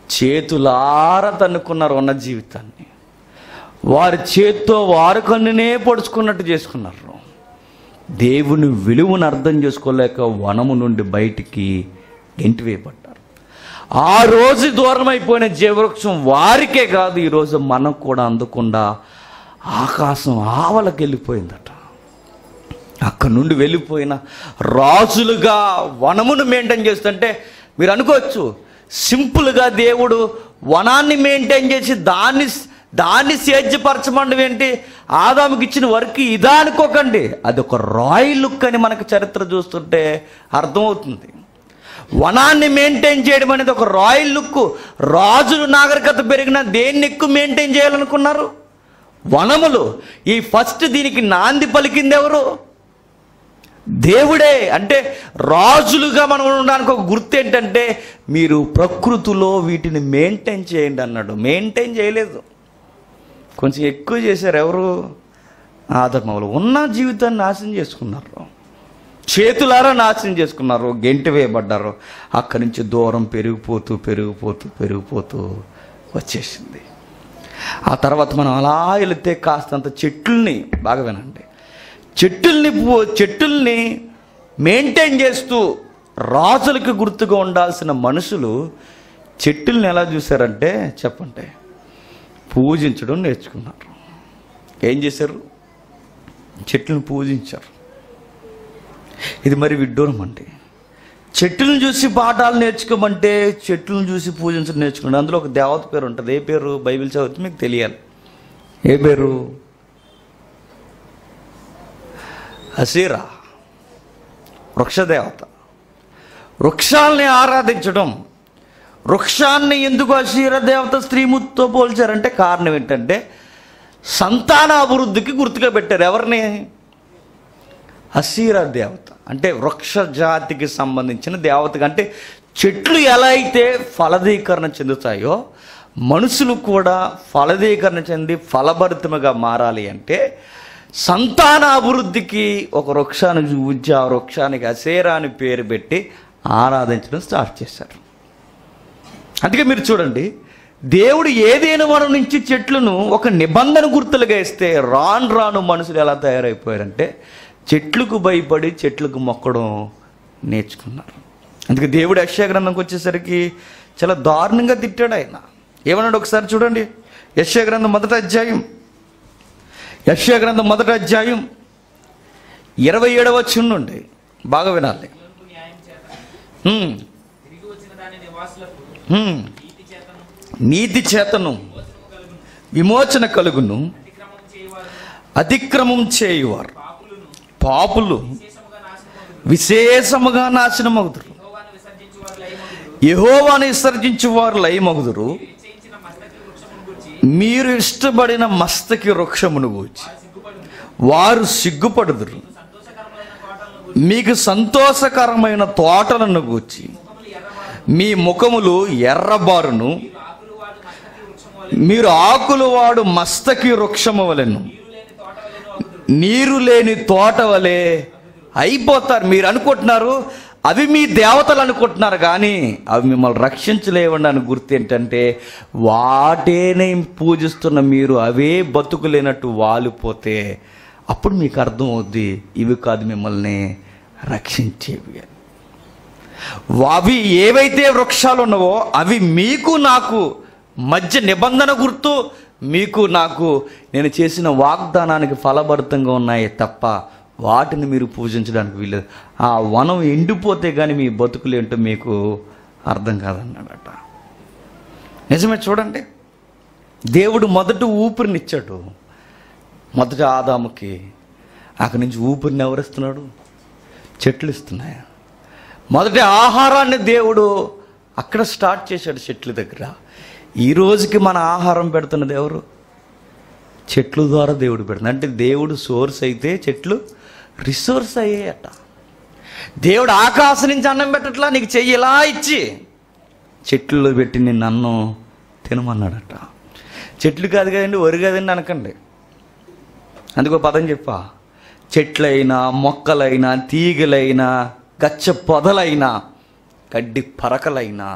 చేతులార తన్నుకున్నారు ఉన్న జీవితాన్ని వారి చేత్తో వారు కన్నునే పొడుచుకున్నట్టు చేసుకున్నారు దేవుని విలువను అర్థం చేసుకోలేక వనము నుండి బయటికి గెంటివేయబడ్డారు ఆ రోజు దూరం అయిపోయిన జీవవృక్షం వారికే కాదు ఈరోజు మనకు కూడా అందకుండా ఆకాశం ఆవలకి వెళ్ళిపోయిందట అక్కడ నుండి వెళ్ళిపోయిన రాజులుగా వనమును మెయింటైన్ చేస్తుంటే మీరు అనుకోవచ్చు సింపుల్గా దేవుడు వనాన్ని మెయింటైన్ చేసి దాన్ని దాన్ని సేద్యపరచమండం ఏంటి ఆదాముకి ఇచ్చిన వర్క్ ఇదా అనుకోకండి అది ఒక రాయల్ లుక్ అని మనకు చరిత్ర చూస్తుంటే అర్థమవుతుంది వనాన్ని మెయింటైన్ చేయడం అనేది ఒక రాయల్ లుక్ రాజులు నాగరికత పెరిగిన దేన్ని ఎక్కువ మెయింటైన్ చేయాలనుకున్నారు వనములు ఈ ఫస్ట్ దీనికి నాంది పలికింది ఎవరు దేవుడే అంటే రాజులుగా మనం ఉండడానికి ఒక గుర్తు ఏంటంటే మీరు ప్రకృతిలో వీటిని మెయింటైన్ చేయండి అన్నాడు మెయింటైన్ చేయలేదు కొంచెం ఎక్కువ చేశారు ఎవరు ఆదర్మవులు ఉన్న జీవితాన్ని నాశనం చేసుకున్నారు చేతులారా నాశనం చేసుకున్నారు గెంటి వేయబడ్డారు అక్కడి నుంచి దూరం పెరిగిపోతూ పెరిగిపోతూ పెరిగిపోతూ వచ్చేసింది ఆ తర్వాత మనం అలా వెళితే కాస్తంత చెట్లని బాగా వినండి చెట్టుల్ని పూ- చెట్టుల్ని మెయింటైన్ చేస్తూ రాజులకు గుర్తుగా ఉండాల్సిన మనుషులు చెట్టుల్ని ఎలా చూశారంటే చెప్పండి పూజించడం నేర్చుకున్నారు ఏం చేశారు చెట్లను పూజించారు ఇది మరి విడ్డూరం అండి చెట్లను చూసి పాఠాలు నేర్చుకోమంటే చెట్లను చూసి పూజించడం నేర్చుకోండి అందులో ఒక దేవత పేరు ఉంటుంది ఏ పేరు బైబిల్ చదివితే మీకు తెలియాలి ఏ పేరు అసీరా వృక్షదేవత వృక్షాల్ని ఆరాధించడం వృక్షాన్ని ఎందుకు అసీర దేవత స్త్రీముతో పోల్చారంటే కారణం ఏంటంటే సంతాన అభివృద్ధికి గుర్తుగా పెట్టారు ఎవరిని అసీర దేవత అంటే వృక్ష జాతికి సంబంధించిన దేవత అంటే చెట్లు ఎలా అయితే ఫలదీకరణ చెందుతాయో మనుషులు కూడా ఫలదీకరణ చెంది ఫలభరితముగా మారాలి అంటే సంతాన అభివృద్ధికి ఒక వృక్షాన్ని చూపించి ఆ వృక్షానికి అసేరా అని పేరు పెట్టి ఆరాధించడం స్టార్ట్ చేశారు అందుకే మీరు చూడండి దేవుడు ఏదైనా వనం నుంచి చెట్లను ఒక నిబంధన గుర్తులుగా ఇస్తే రాను రాను మనుషులు ఎలా తయారైపోయారంటే చెట్లకు భయపడి చెట్లకు మొక్కడం నేర్చుకున్నారు అందుకే దేవుడు యశ్యా గ్రంథంకి వచ్చేసరికి చాలా దారుణంగా తిట్టాడు ఆయన ఏమన్నాడు ఒకసారి చూడండి యశ్యా గ్రంథం మొదటి అధ్యాయం యశ్యా గ్రంథం మొదటి అధ్యాయం ఇరవై ఏడవ నుండి బాగా వినాలి హ్మ్. తిరిగి వచ్చిన దాని నివాసులకు హ్మ్. నీతి చేతను నీతి చేతను విమోచన కలుగును అతిక్రమం చేయవారు అతిక్రమం చేయువారు పాపులను పాపులు విశేషముగా నాశనమగుదురు విశేషముగా నాశనమగుదురు యెహోవాను విసర్జించు వారు లయమగుదురు యహోవాని విసర్జించు వారు లయమగుదురు నిశ్చయించిన మస్తకి వృక్షమును గురించి మీరు ఇష్టపడిన మస్తకి వృక్షమును గూర్చి సిగ్గుపడు వారు సిగ్గుపడుదురు సంతోషకరమైన తోటలను మీకు సంతోషకరమైన తోటలను గూర్చి ముఖములు ఎర్రవారు మీ ముఖములు ఎర్రబారును ఆకులు వాడు మస్తకి వృక్షము మీరు ఆకులు వాడు మస్తకి వృక్షము వలెను నీరు లేని తోట వలెను అగుదురు నీరు లేని తోట వలె అయిపోతారు మీరు అనుకుంటున్నారు అవి మీ దేవతలు అనుకుంటున్నారు కానీ అవి మిమ్మల్ని రక్షించలేవండి అని గుర్తు ఏంటంటే వాటేనే పూజిస్తున్న మీరు అవే బతుకులేనట్టు వాలిపోతే అప్పుడు మీకు అర్థం అవుద్ది ఇవి కాదు మిమ్మల్ని రక్షించేవి అని అవి ఏవైతే వృక్షాలు ఉన్నావో అవి మీకు నాకు మధ్య నిబంధన గుర్తు మీకు నాకు నేను చేసిన వాగ్దానానికి ఫలభరితంగా ఉన్నాయి తప్ప వాటిని మీరు పూజించడానికి వీలేదు ఆ వనం ఎండిపోతే కానీ మీ బతుకులేంటో మీకు అర్థం కాదన్నాడట నిజమే చూడండి దేవుడు మొదట ఊపిరినిచ్చాడు మొదట ఆదాముకి అక్కడి నుంచి ఊపిరిని ఎవరిస్తున్నాడు చెట్లు ఇస్తున్నాయి మొదటి ఆహారాన్ని దేవుడు అక్కడ స్టార్ట్ చేశాడు చెట్ల దగ్గర ఈ రోజుకి మన ఆహారం పెడుతున్నది ఎవరు చెట్ల ద్వారా దేవుడు పెడుతుంది అంటే దేవుడు సోర్స్ అయితే చెట్లు రిసోర్స్ అయ్యాయట దేవుడు ఆకాశం నుంచి అన్నం పెట్టట్లా నీకు చెయ్యి ఇలా ఇచ్చి చెట్లలో పెట్టి నిన్ను అన్నం తినమన్నాడట చెట్లు కాదు కదండి వరి కదండి అనకండి అందుకో పదం చెప్పా చెట్లైనా మొక్కలైనా తీగలైనా గచ్చ పొదలైనా గడ్డి పరకలైనా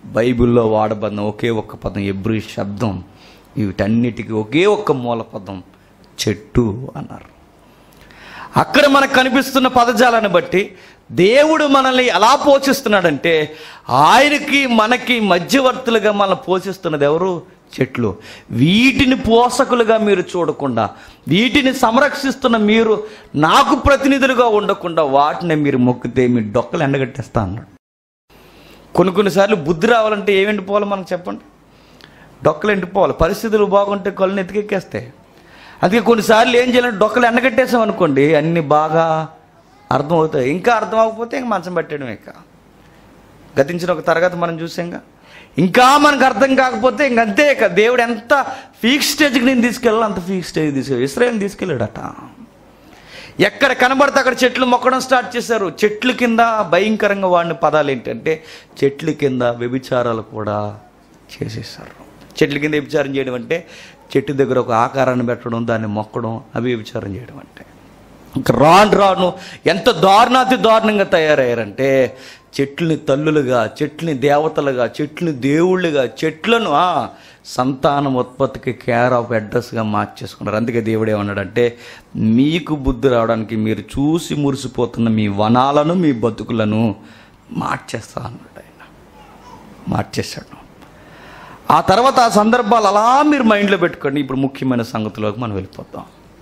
బైబిల్లో వాడబడిన ఒకే ఒక్క పదం ఎబ్రి శబ్దం వీటన్నిటికీ ఒకే ఒక్క మూల పదం చెట్టు అన్నారు అక్కడ మనకు కనిపిస్తున్న పదజాలాన్ని బట్టి దేవుడు మనల్ని ఎలా పోషిస్తున్నాడంటే ఆయనకి మనకి మధ్యవర్తులుగా మనల్ని పోషిస్తున్నది ఎవరు చెట్లు వీటిని పోషకులుగా మీరు చూడకుండా వీటిని సంరక్షిస్తున్న మీరు నాకు ప్రతినిధులుగా ఉండకుండా వాటిని మీరు మొక్కితే మీ డొక్కలు ఎండగట్టేస్తా అన్నాడు కొన్ని కొన్నిసార్లు బుద్ధి రావాలంటే ఏమి ఎండిపోవాలి మనకు చెప్పండి డొక్కలు ఎండిపోవాలి పరిస్థితులు బాగుంటే కళ్ళని ఎతికెక్కేస్తాయి అందుకే కొన్నిసార్లు ఏం చేయాలంటే డొక్కలు ఎండగట్టేసాం అనుకోండి అన్నీ బాగా అర్థమవుతాయి ఇంకా అర్థం అవ్వకపోతే ఇంక మంచం పెట్టడం ఇక గతించిన ఒక తరగతి మనం చూసాంగా ఇంకా మనకు అర్థం కాకపోతే ఇంక అంతే ఇక దేవుడు ఎంత ఫీక్ స్టేజ్కి నేను తీసుకెళ్ళాలి అంత ఫీక్ స్టేజ్ తీసుకెళ్ళి ఇస్రాయల్ తీసుకెళ్ళాడట ఎక్కడ కనబడితే అక్కడ చెట్లు మొక్కడం స్టార్ట్ చేశారు చెట్ల కింద భయంకరంగా వాడిన పదాలు ఏంటంటే చెట్ల కింద వ్యభిచారాలు కూడా చేసేసారు చెట్ల కింద వ్యభిచారం చేయడం అంటే చెట్టు దగ్గర ఒక ఆకారాన్ని పెట్టడం దాన్ని మొక్కడం అవి వ్యభిచారం చేయడం అంటే ఇంకా రాను రాను ఎంత దారుణాతి దారుణంగా తయారయ్యారంటే చెట్లని తల్లులుగా చెట్లని దేవతలుగా చెట్లని దేవుళ్ళుగా చెట్లను ఆ, సంతానం ఉత్పత్తికి కేర్ ఆఫ్ అడ్రస్గా మార్చేసుకున్నారు అందుకే దేవుడు ఏమన్నాడంటే మీకు బుద్ధి రావడానికి మీరు చూసి మురిసిపోతున్న మీ వనాలను మీ బతుకులను మార్చేస్తా అన్నాడు ఆయన మార్చేశాడు ఆ తర్వాత ఆ సందర్భాలు అలా మీరు మైండ్లో పెట్టుకోండి ఇప్పుడు ముఖ్యమైన సంగతిలోకి మనం వెళ్ళిపోతాం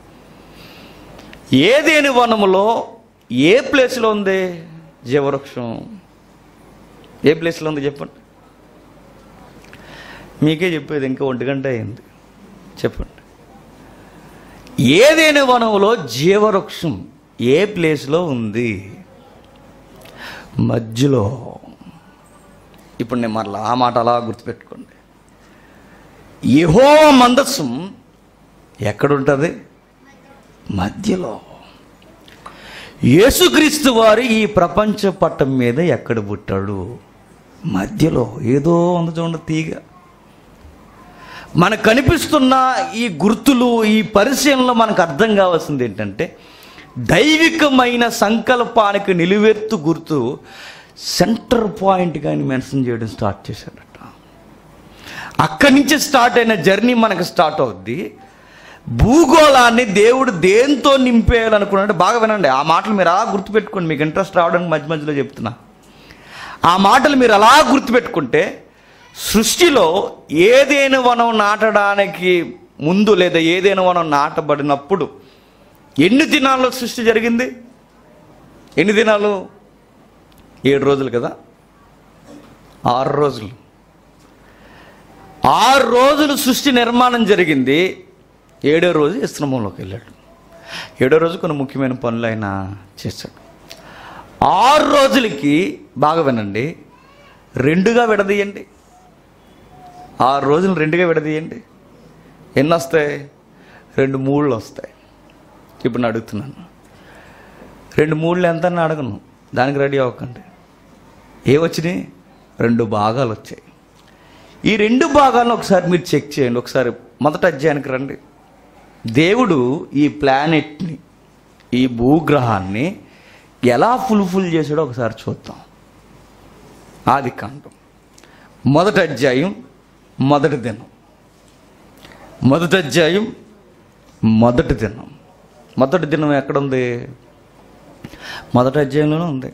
ఏదేని వనములో ఏ ప్లేస్లో ఉంది జీవవృక్షం ఏ ప్లేస్లో ఉంది చెప్పండి మీకే చెప్పేది ఇంకా ఒంటి గంట అయింది చెప్పండి ఏదేని వనములో జీవవృక్షం ఏ ప్లేస్లో ఉంది మధ్యలో ఇప్పుడు నేను మరలా ఆ మాట అలా గుర్తుపెట్టుకోండి యహో మందస్సం ఎక్కడుంటుంది మధ్యలో యేసుక్రీస్తు వారు ఈ ప్రపంచ పట్టం మీద ఎక్కడ పుట్టాడు మధ్యలో ఏదో ఉంది చూడండి తీగ మనకు కనిపిస్తున్న ఈ గుర్తులు ఈ పరిశీలనలో మనకు అర్థం కావాల్సింది ఏంటంటే దైవికమైన సంకల్పానికి నిలువెత్తు గుర్తు సెంటర్ పాయింట్గా ఆయన మెన్షన్ చేయడం స్టార్ట్ చేశాడట అక్కడి నుంచి స్టార్ట్ అయిన జర్నీ మనకు స్టార్ట్ అవుద్ది భూగోళాన్ని దేవుడు దేంతో నింపేయాలనుకున్నాడు బాగా వినండి ఆ మాటలు మీరు అలా గుర్తుపెట్టుకోండి మీకు ఇంట్రెస్ట్ రావడానికి మధ్య మధ్యలో చెప్తున్నా ఆ మాటలు మీరు అలా గుర్తుపెట్టుకుంటే సృష్టిలో ఏదైనా వనం నాటడానికి ముందు లేదా ఏదైనా వనం నాటబడినప్పుడు ఎన్ని దినాల్లో సృష్టి జరిగింది ఎన్ని దినాలు ఏడు రోజులు కదా ఆరు రోజులు ఆరు రోజులు సృష్టి నిర్మాణం జరిగింది ఏడో రోజు విశ్రమంలోకి వెళ్ళాడు ఏడో రోజు కొన్ని ముఖ్యమైన పనులు ఆయన చేశాడు ఆరు రోజులకి బాగా వినండి రెండుగా విడదీయండి ఆరు రోజులు రెండుగా విడదీయండి ఎన్ని వస్తాయి రెండు మూళ్ళు వస్తాయి ఇప్పుడు నేను అడుగుతున్నాను రెండు మూళ్ళు ఎంత అని అడగను దానికి రెడీ అవ్వకండి ఏ వచ్చినాయి రెండు భాగాలు వచ్చాయి ఈ రెండు భాగాలను ఒకసారి మీరు చెక్ చేయండి ఒకసారి మొదట అధ్యాయానికి రండి దేవుడు ఈ ప్లానెట్ని ఈ భూగ్రహాన్ని ఎలా ఫుల్ఫిల్ చేశాడో ఒకసారి చూద్దాం ఆది కాండం మొదటి అధ్యాయం మొదటి దినం మొదటి అధ్యాయం మొదటి దినం మొదటి దినం ఎక్కడుంది మొదటి అధ్యాయంలోనే ఉంది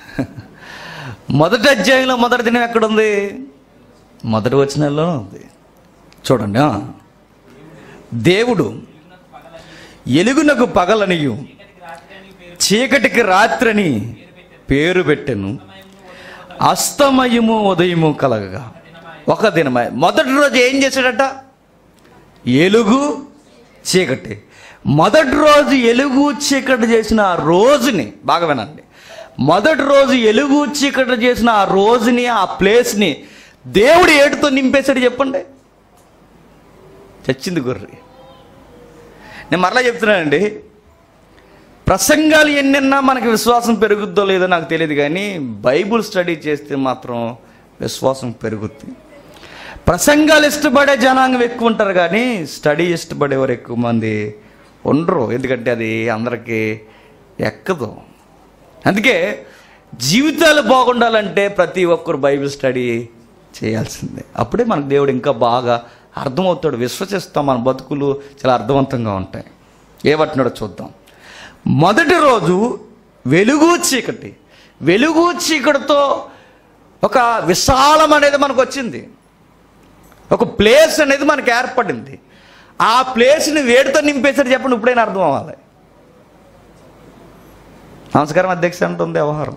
మొదటి అధ్యాయంలో మొదటి దినం ఎక్కడుంది మొదటి వచనంలోనే ఉంది చూడండి ఆ. దేవుడు ఎలుగునకు పగలనియు చీకటికి రాత్రని పేరు పెట్టెను అస్తమయము ఉదయము కలగగా ఒక దినమై మొదటి రోజు ఏం చేశాడట ఎలుగు చీకటి మొదటి రోజు ఎలుగు చీకటి చేసిన ఆ రోజుని బాగా వినండి మొదటి రోజు ఎలుగు చీకటి చేసిన ఆ రోజుని ఆ ప్లేస్ని దేవుడు ఏడుతో నింపేశాడు చెప్పండి చచ్చింది గొర్రె నేను మరలా చెప్తున్నానండి ప్రసంగాలు ఎన్నెన్నా మనకి విశ్వాసం పెరుగుద్దో లేదో నాకు తెలియదు కానీ బైబుల్ స్టడీ చేస్తే మాత్రం విశ్వాసం పెరుగుద్ది ప్రసంగాలు ఇష్టపడే జనాంగం ఎక్కువ ఉంటారు కానీ స్టడీ ఇష్టపడేవారు ఎక్కువ మంది ఉండరు ఎందుకంటే అది అందరికీ ఎక్కదు అందుకే జీవితాలు బాగుండాలంటే ప్రతి ఒక్కరు బైబిల్ స్టడీ చేయాల్సిందే అప్పుడే మనకు దేవుడు ఇంకా బాగా అర్థమవుతాడు విశ్వసిస్తాం మన బతుకులు చాలా అర్థవంతంగా ఉంటాయి ఏమంటున్నాడో చూద్దాం మొదటి రోజు వెలుగు చీకటి వెలుగు చీకటితో ఒక విశాలం అనేది మనకు వచ్చింది ఒక ప్లేస్ అనేది మనకు ఏర్పడింది ఆ ప్లేస్ని వేడితో నింపేసాడు చెప్పండి ఇప్పుడైనా అర్థం అవ్వాలి నమస్కారం అధ్యక్ష అంటుంది వ్యవహారం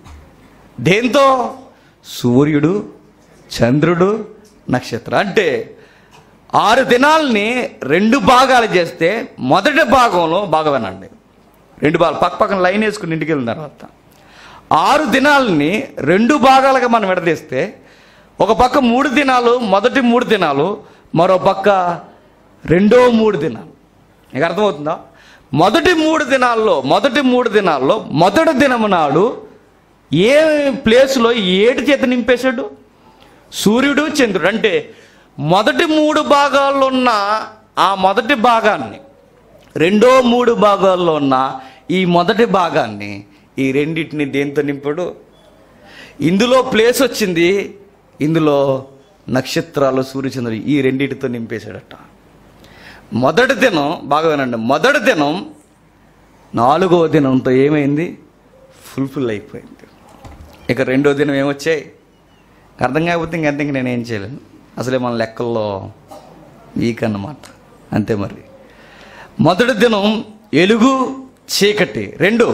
దేంతో సూర్యుడు చంద్రుడు నక్షత్రం అంటే ఆరు దినాల్ని రెండు భాగాలు చేస్తే మొదటి భాగంలో బాగా వినండి రెండు భాగాలు పక్క పక్కన లైన్ వేసుకుని ఇంటికి వెళ్ళిన తర్వాత ఆరు దినాలని రెండు భాగాలుగా మనం విడదీస్తే ఒక పక్క మూడు దినాలు మొదటి మూడు దినాలు మరో పక్క రెండో మూడు దినాలు నీకు అర్థమవుతుందా మొదటి మూడు దినాల్లో మొదటి మూడు దినాల్లో మొదటి దినము నాడు ఏ ప్లేస్లో ఏటి చేత నింపేశాడు సూర్యుడు చంద్రుడు అంటే మొదటి మూడు భాగాల్లో ఉన్న ఆ మొదటి భాగాన్ని రెండో మూడు భాగాల్లో ఉన్న ఈ మొదటి భాగాన్ని ఈ రెండింటిని దేంతో నింపాడు ఇందులో ప్లేస్ వచ్చింది ఇందులో నక్షత్రాలు సూర్యచంద్రుడు ఈ రెండింటితో నింపేశాడట మొదటి దినం బాగా వినండి మొదటి దినం నాలుగవ దినంతో ఏమైంది ఫుల్ఫిల్ అయిపోయింది ఇక రెండో దినం ఏమొచ్చాయి అర్థం కాకపోతే ఇంకంతే ఇంక నేను ఏం చేయలేను అసలే మన లెక్కల్లో వీక్ అన్నమాట అంతే మరి మొదటి దినం ఎలుగు చీకటి రెండు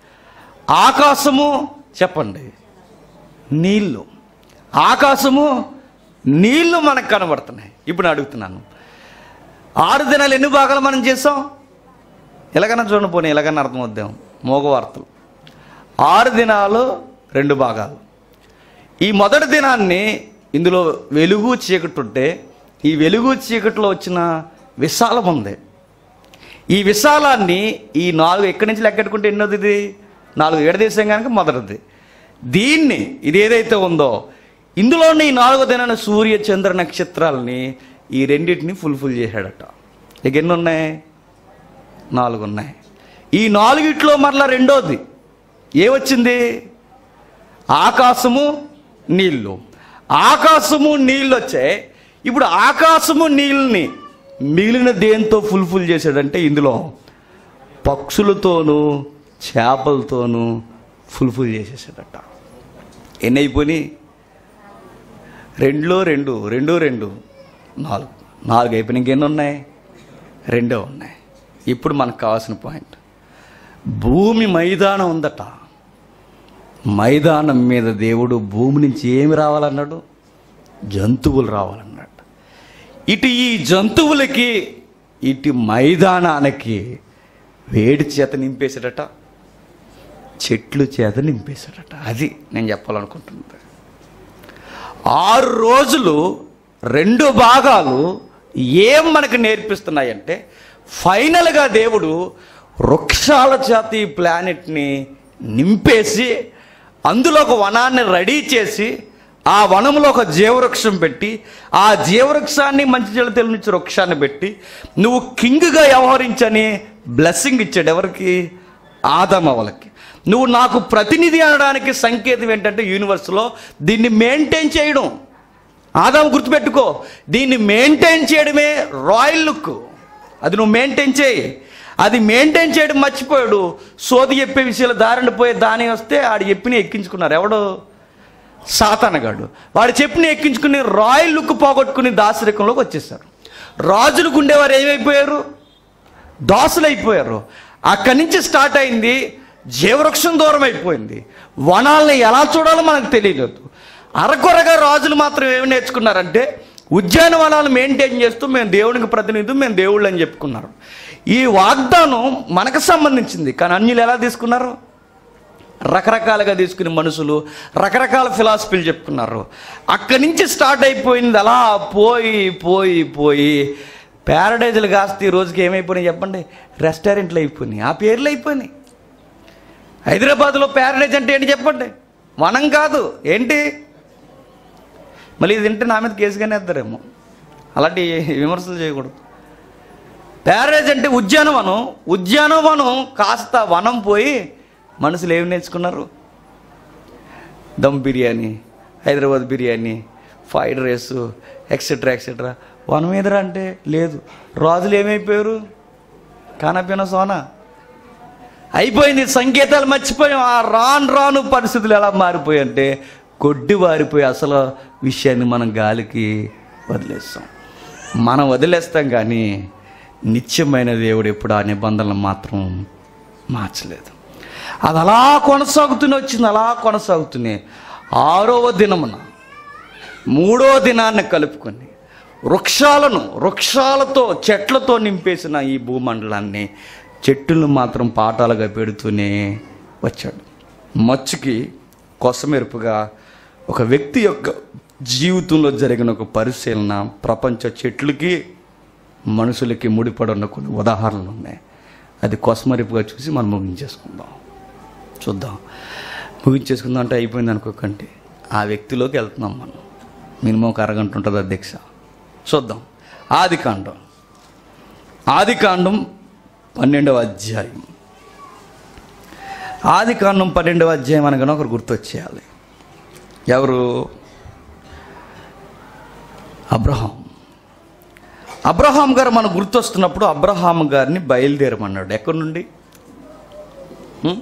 ఆకాశము చెప్పండి నీళ్ళు ఆకాశము నీళ్లు మనకు కనబడుతున్నాయి ఇప్పుడు నేను అడుగుతున్నాను ఆరు దినాలు ఎన్ని భాగాలు మనం చేసాం ఎలాగైనా చూడండి పోనీ ఎలాగైనా అర్థమవుద్దాం మోగవార్తలు ఆరు దినాలు రెండు భాగాలు ఈ మొదటి దినాన్ని ఇందులో వెలుగు చీకటి ఉంటే ఈ వెలుగు చీకటిలో వచ్చిన విశాలం ఉంది ఈ విశాలాన్ని ఈ నాలుగు ఎక్కడి నుంచి లెక్కెట్టుకుంటే ఎన్నోది ఇది నాలుగు ఏడదేశం కనుక మొదటిది దీన్ని ఇది ఏదైతే ఉందో ఇందులోని ఈ నాలుగో దినాన్ని సూర్య చంద్ర నక్షత్రాలని ఈ రెండింటిని ఫుల్ఫిల్ చేశాడట ఇక ఎన్ని ఉన్నాయి నాలుగు ఉన్నాయి ఈ నాలుగిట్లో మరలా రెండోది ఏమొచ్చింది ఆకాశము నీళ్ళు ఆకాశము నీళ్ళు వచ్చాయి ఇప్పుడు ఆకాశము నీళ్ళని మిగిలిన దేంతో ఫుల్ఫిల్ చేశాడంటే ఇందులో పక్షులతోనూ చేపలతోనూ ఫుల్ఫిల్ చేసేసాడట ఎన్ని అయిపోయినాయి రెండులో రెండు రెండు రెండు నాలుగు నాలుగు అయిపోయినాయి ఇంకెన్ని ఉన్నాయి రెండో ఉన్నాయి ఇప్పుడు మనకు కావాల్సిన పాయింట్ భూమి మైదానం ఉందట మైదానం మీద దేవుడు భూమి నుంచి ఏమి రావాలన్నాడు జంతువులు రావాలన్నాడు ఇటు ఈ జంతువులకి ఇటు మైదానానికి వేడి చేత నింపేశాడట చెట్లు చేత నింపేశాడట అది నేను చెప్పాలనుకుంటున్నది ఆరు రోజులు రెండు భాగాలు ఏం మనకు నేర్పిస్తున్నాయంటే ఫైనల్గా దేవుడు వృక్షాల చేత ఈ ప్లానెట్ని నింపేసి అందులో ఒక వనాన్ని రెడీ చేసి ఆ వనంలో ఒక జీవవృక్షం పెట్టి ఆ జీవవృక్షాన్ని మంచి చెడు తెలినిచ్చే వృక్షాన్ని పెట్టి నువ్వు కింగ్గా వ్యవహరించని బ్లెస్సింగ్ ఇచ్చాడు ఎవరికి ఆదమవలకి నువ్వు నాకు ప్రతినిధి అనడానికి సంకేతం ఏంటంటే యూనివర్స్లో దీన్ని మెయింటైన్ చేయడం ఆదాము గుర్తుపెట్టుకో దీన్ని మెయింటైన్ చేయడమే రాయల్ లుక్ అది నువ్వు మెయింటైన్ చేయి అది మెయింటైన్ చేయడం మర్చిపోయాడు సోది చెప్పే విషయాలు దారిని పోయే దాని వస్తే ఆడు చెప్పిన ఎక్కించుకున్నారు ఎవడు సాతానగాడు వాడు చెప్పిన ఎక్కించుకుని రాయల్ లుక్ పోగొట్టుకుని దాసరికంలోకి వచ్చేసారు రాజులకు ఉండేవారు ఏమైపోయారు దాసులు అయిపోయారు అక్కడి నుంచి స్టార్ట్ అయింది జీవవృక్షం దూరం అయిపోయింది వనాల్ని ఎలా చూడాలో మనకు తెలియలేదు అరకొరగా రాజులు మాత్రం ఏమి నేర్చుకున్నారంటే ఉద్యానవనాలు మెయింటైన్ చేస్తూ మేము దేవునికి ప్రతినిధి మేము దేవుళ్ళు అని చెప్పుకున్నారు ఈ వాగ్దానం మనకు సంబంధించింది కానీ అన్యులు ఎలా తీసుకున్నారు రకరకాలుగా తీసుకునే మనుషులు రకరకాల ఫిలాసఫీలు చెప్పుకున్నారు అక్కడి నుంచి స్టార్ట్ అయిపోయింది అలా పోయి పోయి పోయి ప్యారడైజులు కాస్త ఈ రోజుకి ఏమైపోయినాయి చెప్పండి రెస్టారెంట్లు అయిపోయినాయి ఆ పేర్లు అయిపోయినాయి హైదరాబాద్లో ప్యారడైజ్ అంటే ఏంటి చెప్పండి వనం కాదు ఏంటి మళ్ళీ ఇది తింటే నా మీద కేసుగానే వేస్తారేమో అలాంటి విమర్శలు చేయకూడదు ప్యారేజ్ అంటే ఉద్యానవనం ఉద్యానవనం కాస్త వనం పోయి మనుషులు ఏమి నేర్చుకున్నారు dum biryani Hyderabad biryani fried rice etcetera etcetera వన మీదరా అంటే లేదు రాజులు ఏమైపోయారు కానపిన సోనా అయిపోయింది సంకేతాలు మర్చిపోయాం ఆ రాను రాను పరిస్థితులు ఎలా మారిపోయాయి అంటే కొడ్డి వారిపోయి అసలు విషయాన్ని మనం గాలికి వదిలేస్తాం మనం వదిలేస్తాం కానీ నిత్యమైన దేవుడు ఎప్పుడు ఆ నిబంధనలు మాత్రం మార్చలేదు అది అలా కొనసాగుతూనే వచ్చింది అలా కొనసాగుతూనే ఆరవ దినమున మూడో దినాన్ని కలుపుకొని వృక్షాలను వృక్షాలతో చెట్లతో నింపేసిన ఈ భూమండలాన్ని చెట్టులను మాత్రం పాఠాలుగా పెడుతూనే వచ్చాడు మచ్చుకి కొసమెరుపుగా ఒక వ్యక్తి యొక్క జీవితంలో జరిగిన ఒక పరిశీలన ప్రపంచ చెట్లకి మనుషులకి ముడిపడి ఉన్న కొన్ని ఉదాహరణలు ఉన్నాయి అది కొసమరిపుగా చూసి మనం ముగించేసుకుందాం చూద్దాం ముగించేసుకుందాం అంటే అయిపోయింది అనుకోకండి ఆ వ్యక్తిలోకి వెళ్తున్నాం మనం మినిమం ఒక అరగంట ఉంటుంది అధ్యక్ష చూద్దాం ఆది కాండం ఆది కాండం పన్నెండవ అధ్యాయం ఆది కాండం పన్నెండవ అధ్యాయం అనగానే ఒకరు గుర్తొచ్చేయాలి ఎవరు అబ్రహాం అబ్రహాం గారు మనకు గుర్తొస్తున్నప్పుడు అబ్రహాం గారిని బయలుదేరమన్నాడు ఎక్కడి నుండి హ్మ్?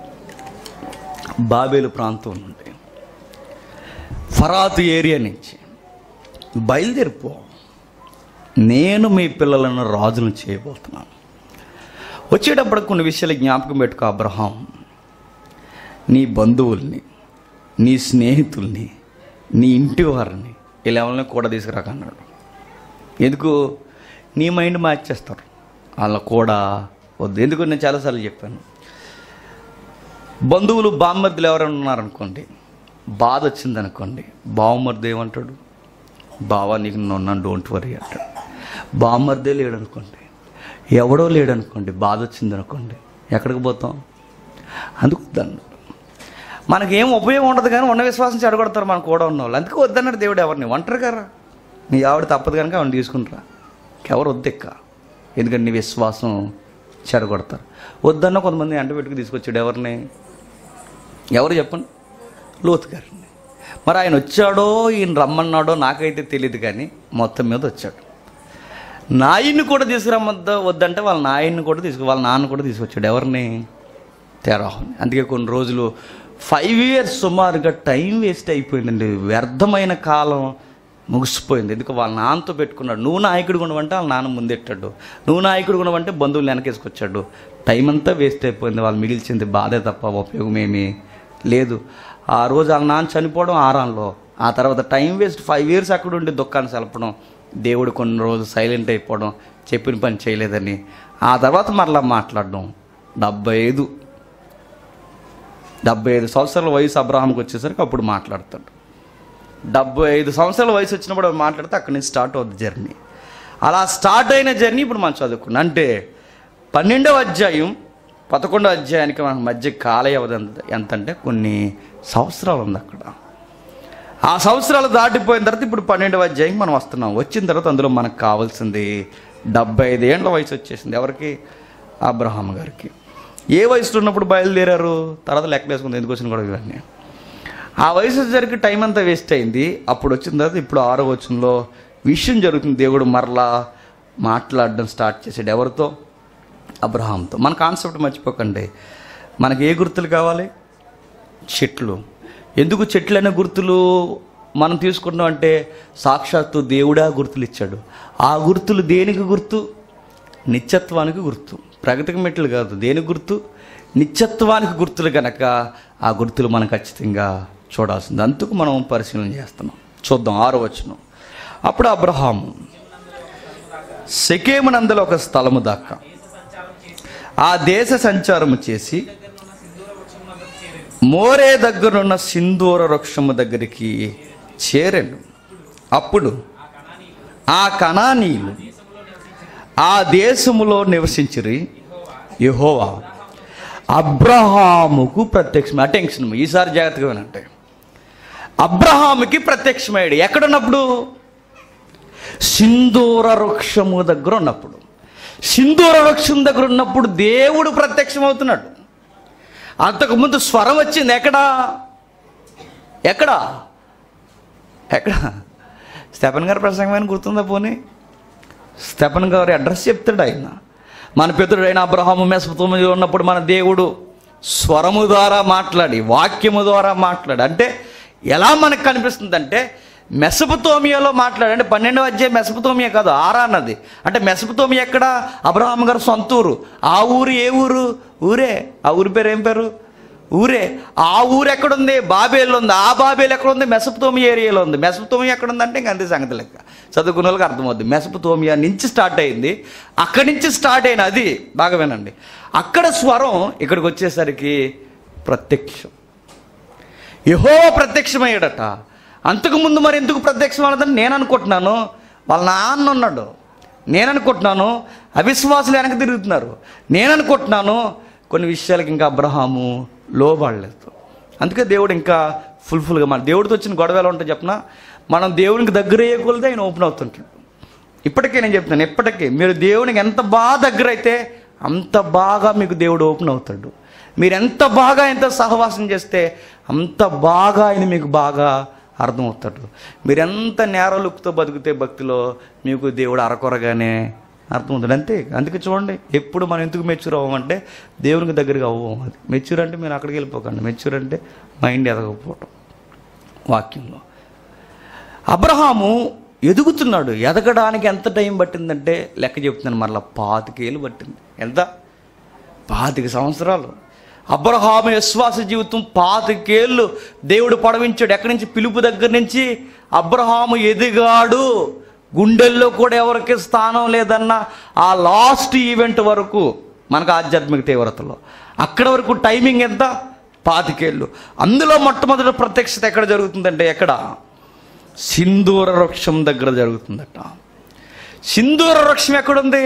బాబేలు ప్రాంతం నుండి ఫరాతు ఏరియా నుంచి బయలుదేరిపో నేను మీ పిల్లలను రాజులను చేయబోతున్నాను వచ్చేటప్పుడు కొన్ని విషయాలు జ్ఞాపకం పెట్టుకో అబ్రహాం నీ బంధువుల్ని నీ స్నేహితుల్ని నీ ఇంటి వారిని ఇలా ఎవరిని కూడా తీసుకురాకన్నాడు ఎందుకు నీ మైండ్ మార్చేస్తారు వాళ్ళ కూడా వద్దు ఎందుకు నేను చాలాసార్లు చెప్పాను బంధువులు బామ్మర్దులు ఎవరైనా ఉన్నారనుకోండి బాధ వచ్చిందనుకోండి బావమర్ది ఏమంటాడు బావా నీకు నన్ను డోంట్ వరీ అంటాడు బామ్మర్దే లేడనుకోండి ఎవడో లేడనుకోండి బాధ వచ్చిందనుకోండి ఎక్కడికి పోతాం అందుకు వద్దన్నాడు మనకేం ఉపయోగం ఉండదు కానీ ఉన్న విశ్వాసం చెడగొడతారు మనకు కూడా ఉన్న వాళ్ళు అందుకే వద్దన్నాడు దేవుడు ఎవరిని ఒంటరి కదా నీ ఆవిడ తప్పదు కనుక ఆవిడ తీసుకుంటారా ఎవరు వద్దెక్క ఎందుకంటే నీ విశ్వాసం చెడగొడతారు వద్దన్న కొంతమంది అంట పెట్టుకు తీసుకొచ్చాడు ఎవరిని ఎవరు చెప్పండి లోతు గారిని మరి ఆయన వచ్చాడో ఈయన రమ్మన్నాడో నాకైతే తెలియదు కానీ మొత్తం మీద వచ్చాడు నాయన్ని కూడా తీసుకురమ్మద్ద వద్దంటే వాళ్ళ నాయన్ని కూడా తీసుకు వాళ్ళ నాన్న కూడా తీసుకొచ్చాడు ఎవరిని తేరాహుని అందుకే కొన్ని రోజులు ఫైవ్ ఇయర్స్ సుమారుగా టైం వేస్ట్ అయిపోయిందండి వ్యర్థమైన కాలం ముగిసిపోయింది ఎందుకు వాళ్ళ నాన్నతో పెట్టుకున్నాడు నువ్వు నాయకుడు ఉండవంటే వాళ్ళ నాన్న ముందెట్టాడు నువ్వు నాయకుడు ఉండవంటే బంధువులు వెనకేసుకొచ్చాడు టైం అంతా వేస్ట్ అయిపోయింది వాళ్ళు మిగిల్చింది బాధే తప్ప ఉపయోగం ఏమీ లేదు ఆ రోజు వాళ్ళ నాన్న చనిపోవడం ఆరాంలో ఆ తర్వాత టైం వేస్ట్ ఫైవ్ ఇయర్స్ అక్కడ ఉండి దుఃఖాన్ని సెలపడం దేవుడు కొన్ని రోజులు సైలెంట్ అయిపోవడం చెప్పిన పని చేయలేదని ఆ తర్వాత మరలా మాట్లాడడం డెబ్బై ఐదు డెబ్బై ఐదు సంవత్సరాల వయసు అబ్రహాంకి వచ్చేసరికి అప్పుడు మాట్లాడతాడు డెబ్బై ఐదు సంవత్సరాల వయసు వచ్చినప్పుడు అప్పుడు మాట్లాడితే అక్కడి నుంచి స్టార్ట్ అవుద్ది జర్నీ అలా స్టార్ట్ అయిన జర్నీ ఇప్పుడు మనం చదువుకున్నాం అంటే పన్నెండవ అధ్యాయం పదకొండవ అధ్యాయానికి మనకు మధ్య కాల వ్యవధి ఎంత ఎంత అంటే కొన్ని సంవత్సరాలు ఉంది అక్కడ ఆ సంవత్సరాలు దాటిపోయిన తర్వాత ఇప్పుడు పన్నెండవ అధ్యాయం మనం వస్తున్నాం వచ్చిన తర్వాత అందులో మనకు కావాల్సింది డెబ్బై ఐదు ఏండ్ల వయసు వచ్చేసింది ఎవరికి అబ్రహాం గారికి ఏ వయసులో ఉన్నప్పుడు బయలుదేరారు తర్వాత లెక్క వేసుకుంది ఎందుకు వచ్చిన కూడా ఇవన్నీ ఆ వయసు వచ్చేసరికి టైం అంతా వేస్ట్ అయింది అప్పుడు వచ్చిన తర్వాత ఇప్పుడు ఆరో వచనంలో విషయం జరుగుతుంది దేవుడు మరలా మాట్లాడడం స్టార్ట్ చేసాడు ఎవరితో అబ్రహాంతో మన కాన్సెప్ట్ మర్చిపోకండి మనకి ఏ గుర్తులు కావాలి చెట్లు ఎందుకు చెట్లు అనే గుర్తులు మనం తీసుకుంటున్నాం అంటే సాక్షాత్తు దేవుడా గుర్తులు ఇచ్చాడు ఆ గుర్తులు దేనికి గుర్తు నిత్యత్వానికి గుర్తు ప్రగతికి మెట్లు కాదు దేనికి గుర్తు నిత్యత్వానికి గుర్తులు కనుక ఆ గుర్తులు మనం ఖచ్చితంగా చూడాల్సింది అందుకు మనం పరిశీలన చేస్తున్నాం చూద్దాం ఆరో వచనం అప్పుడు అబ్రహాము సెకేమునందల ఒక స్థలము దాకా ఆ దేశ సంచారము చేసి మోరే దగ్గరున్న సింధూర వృక్షము దగ్గరికి చేరాడు అప్పుడు ఆ కణానీయులు ఆ దేశములో నివసించిరి యెహోవా అబ్రహాముకు ప్రత్యక్షం అటెన్షన్ ఈసారి జాగ్రత్తగా వినంటే అబ్రహాముకి ప్రత్యక్షమయ్యాడు ఎక్కడున్నప్పుడు సింధూర వృక్షము దగ్గర ఉన్నప్పుడు సింధూర వృక్షం దగ్గర ఉన్నప్పుడు దేవుడు ప్రత్యక్షమవుతున్నాడు అంతకుముందు స్వరం వచ్చింది ఎక్కడా ఎక్కడా ఎక్కడ స్టెపన్ గారి ప్రసంగమైన గుర్తుందా పోనీ స్టెపన్ గారి అడ్రస్ చెప్తాడు ఆయన మన పితృడైన అబ్రహాము మెసపతోమిలో ఉన్నప్పుడు మన దేవుడు స్వరము ద్వారా మాట్లాడి వాక్యము ద్వారా మాట్లాడి అంటే ఎలా మనకు కనిపిస్తుందంటే మెసపతోమియాలో మాట్లాడి అంటే పన్నెండవ అధ్యాయం మెసపతోమియా కాదు ఆరా అన్నది అంటే మెసపతోమియా ఎక్కడ అబ్రహాం గారు సొంత ఊరు ఆ ఊరు ఏ ఊరు ఊరే ఆ ఊరి పేరు ఏం పేరు ఊరే ఆ ఊరు ఎక్కడుంది బాబేలో ఉంది ఆ బాబేలు ఎక్కడ ఉంది మెసపతోమియా ఏరియాలో ఉంది మెసపతోమియా ఎక్కడ ఉందంటే ఇంక అంతే సంగతి లెక్క చదువుకున్న వాళ్ళకి అర్థమవుద్ది మెసపతోమియా నుంచి స్టార్ట్ అయింది అక్కడి నుంచి స్టార్ట్ అయిన అది బాగా వినండి అక్కడ స్వరం ఇక్కడికి వచ్చేసరికి ప్రత్యక్షం యహో ప్రత్యక్షమయ్యాడట అంతకుముందు మరి ఎందుకు ప్రత్యక్షం అవ్వలేదని నేను అనుకుంటున్నాను వాళ్ళ నాన్న ఉన్నాడు నేను అనుకుంటున్నాను అవిశ్వాసులు వెనక తిరుగుతున్నారు నేను అనుకుంటున్నాను కొన్ని విషయాలకి ఇంకా అబ్రహాము లోబడలేదు అందుకే దేవుడు ఇంకా ఫుల్ఫుల్గా మన దేవుడితో వచ్చిన గొడవ ఎలా ఉంటాయి చెప్పనా మనం దేవునికి దగ్గర అయ్యే కొలితే ఆయన ఓపెన్ అవుతుంటాడు ఇప్పటికే నేను చెప్తున్నాను ఇప్పటికీ మీరు దేవునికి ఎంత బాగా దగ్గర అయితే అంత బాగా మీకు దేవుడు ఓపెన్ అవుతాడు మీరు ఎంత బాగా ఎంత సహవాసం చేస్తే అంత బాగా ఆయన మీకు బాగా అర్థమవుతాడు మీరు ఎంత నేరలుక్తో బతికితే భక్తిలో మీకు దేవుడు అరకొరగానే అర్థమవుతాడు అంతే అందుకే చూడండి ఎప్పుడు మనం ఎందుకు మెచ్యూర్ అవ్వమంటే దేవునికి దగ్గరగా అవ్వం అది మెచ్యూర్ అంటే మీరు అక్కడికి వెళ్ళిపోకండి మెచ్యూర్ అంటే మైండ్ ఎదగకపోవటం వాక్యంలో అబ్రహాము ఎదుగుతున్నాడు ఎదగడానికి ఎంత టైం పట్టిందంటే లెక్క చెప్తున్నాను మరలా పాతికేళ్ళు పట్టింది ఎంత పాతిక సంవత్సరాలు అబ్రహాము విశ్వాస జీవితం పాతికేళ్ళు దేవుడు పొడవించాడు ఎక్కడి నుంచి పిలుపు దగ్గర నుంచి అబ్రహాము ఎదిగాడు గుండెల్లో కూడా ఎవరికి స్థానం లేదన్న ఆ లాస్ట్ ఈవెంట్ వరకు మనకు ఆధ్యాత్మిక తీవ్రతలో అక్కడ వరకు టైమింగ్ ఎంత పాతికేళ్ళు అందులో మొట్టమొదటి ప్రత్యక్షత ఎక్కడ జరుగుతుందంటే ఎక్కడ సింధూర వృక్షం దగ్గర జరుగుతుందట సింధూర వృక్షం ఎక్కడుంది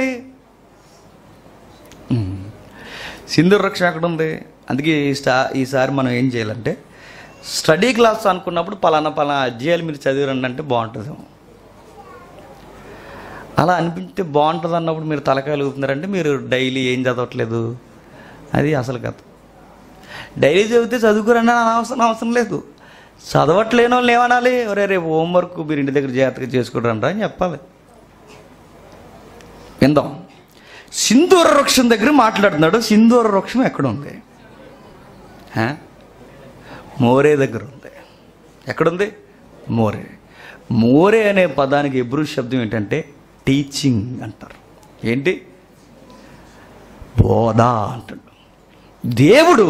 ఉమ్. సింధూర వృక్షం ఎక్కడుంది అందుకే ఈ స్టా ఈసారి మనం ఏం చేయాలంటే స్టడీ క్లాస్ అనుకున్నప్పుడు పలానా పలానా అధ్యాయాలు మీరు చదివిరండి అంటే బాగుంటుంది అలా అనిపించితే బాగుంటుంది అన్నప్పుడు మీరు తలకాయలు ఊపుతున్నారంటే మీరు డైలీ ఏం చదవట్లేదు అది అసలు కథ డైలీ చదివితే చదువుకురండి అని అవసరం అవసరం లేదు చదవట్లేని వాళ్ళు ఏమనాలి ఒరే రేపు హోంవర్క్ మీరు ఇంటి దగ్గర జాగ్రత్తగా చేసుకుంటారంట అని చెప్పాలి విందాం సింధూర వృక్షం దగ్గర మాట్లాడుతున్నాడు సింధూర వృక్షం ఎక్కడ ఉంది హా? మోరే దగ్గర ఉంది ఎక్కడుంది మోరే మోరే అనే పదానికి ఎబ్రూ శబ్దం ఏంటంటే టీచింగ్ అంటారు ఏంటి బోధ అంటాడు దేవుడు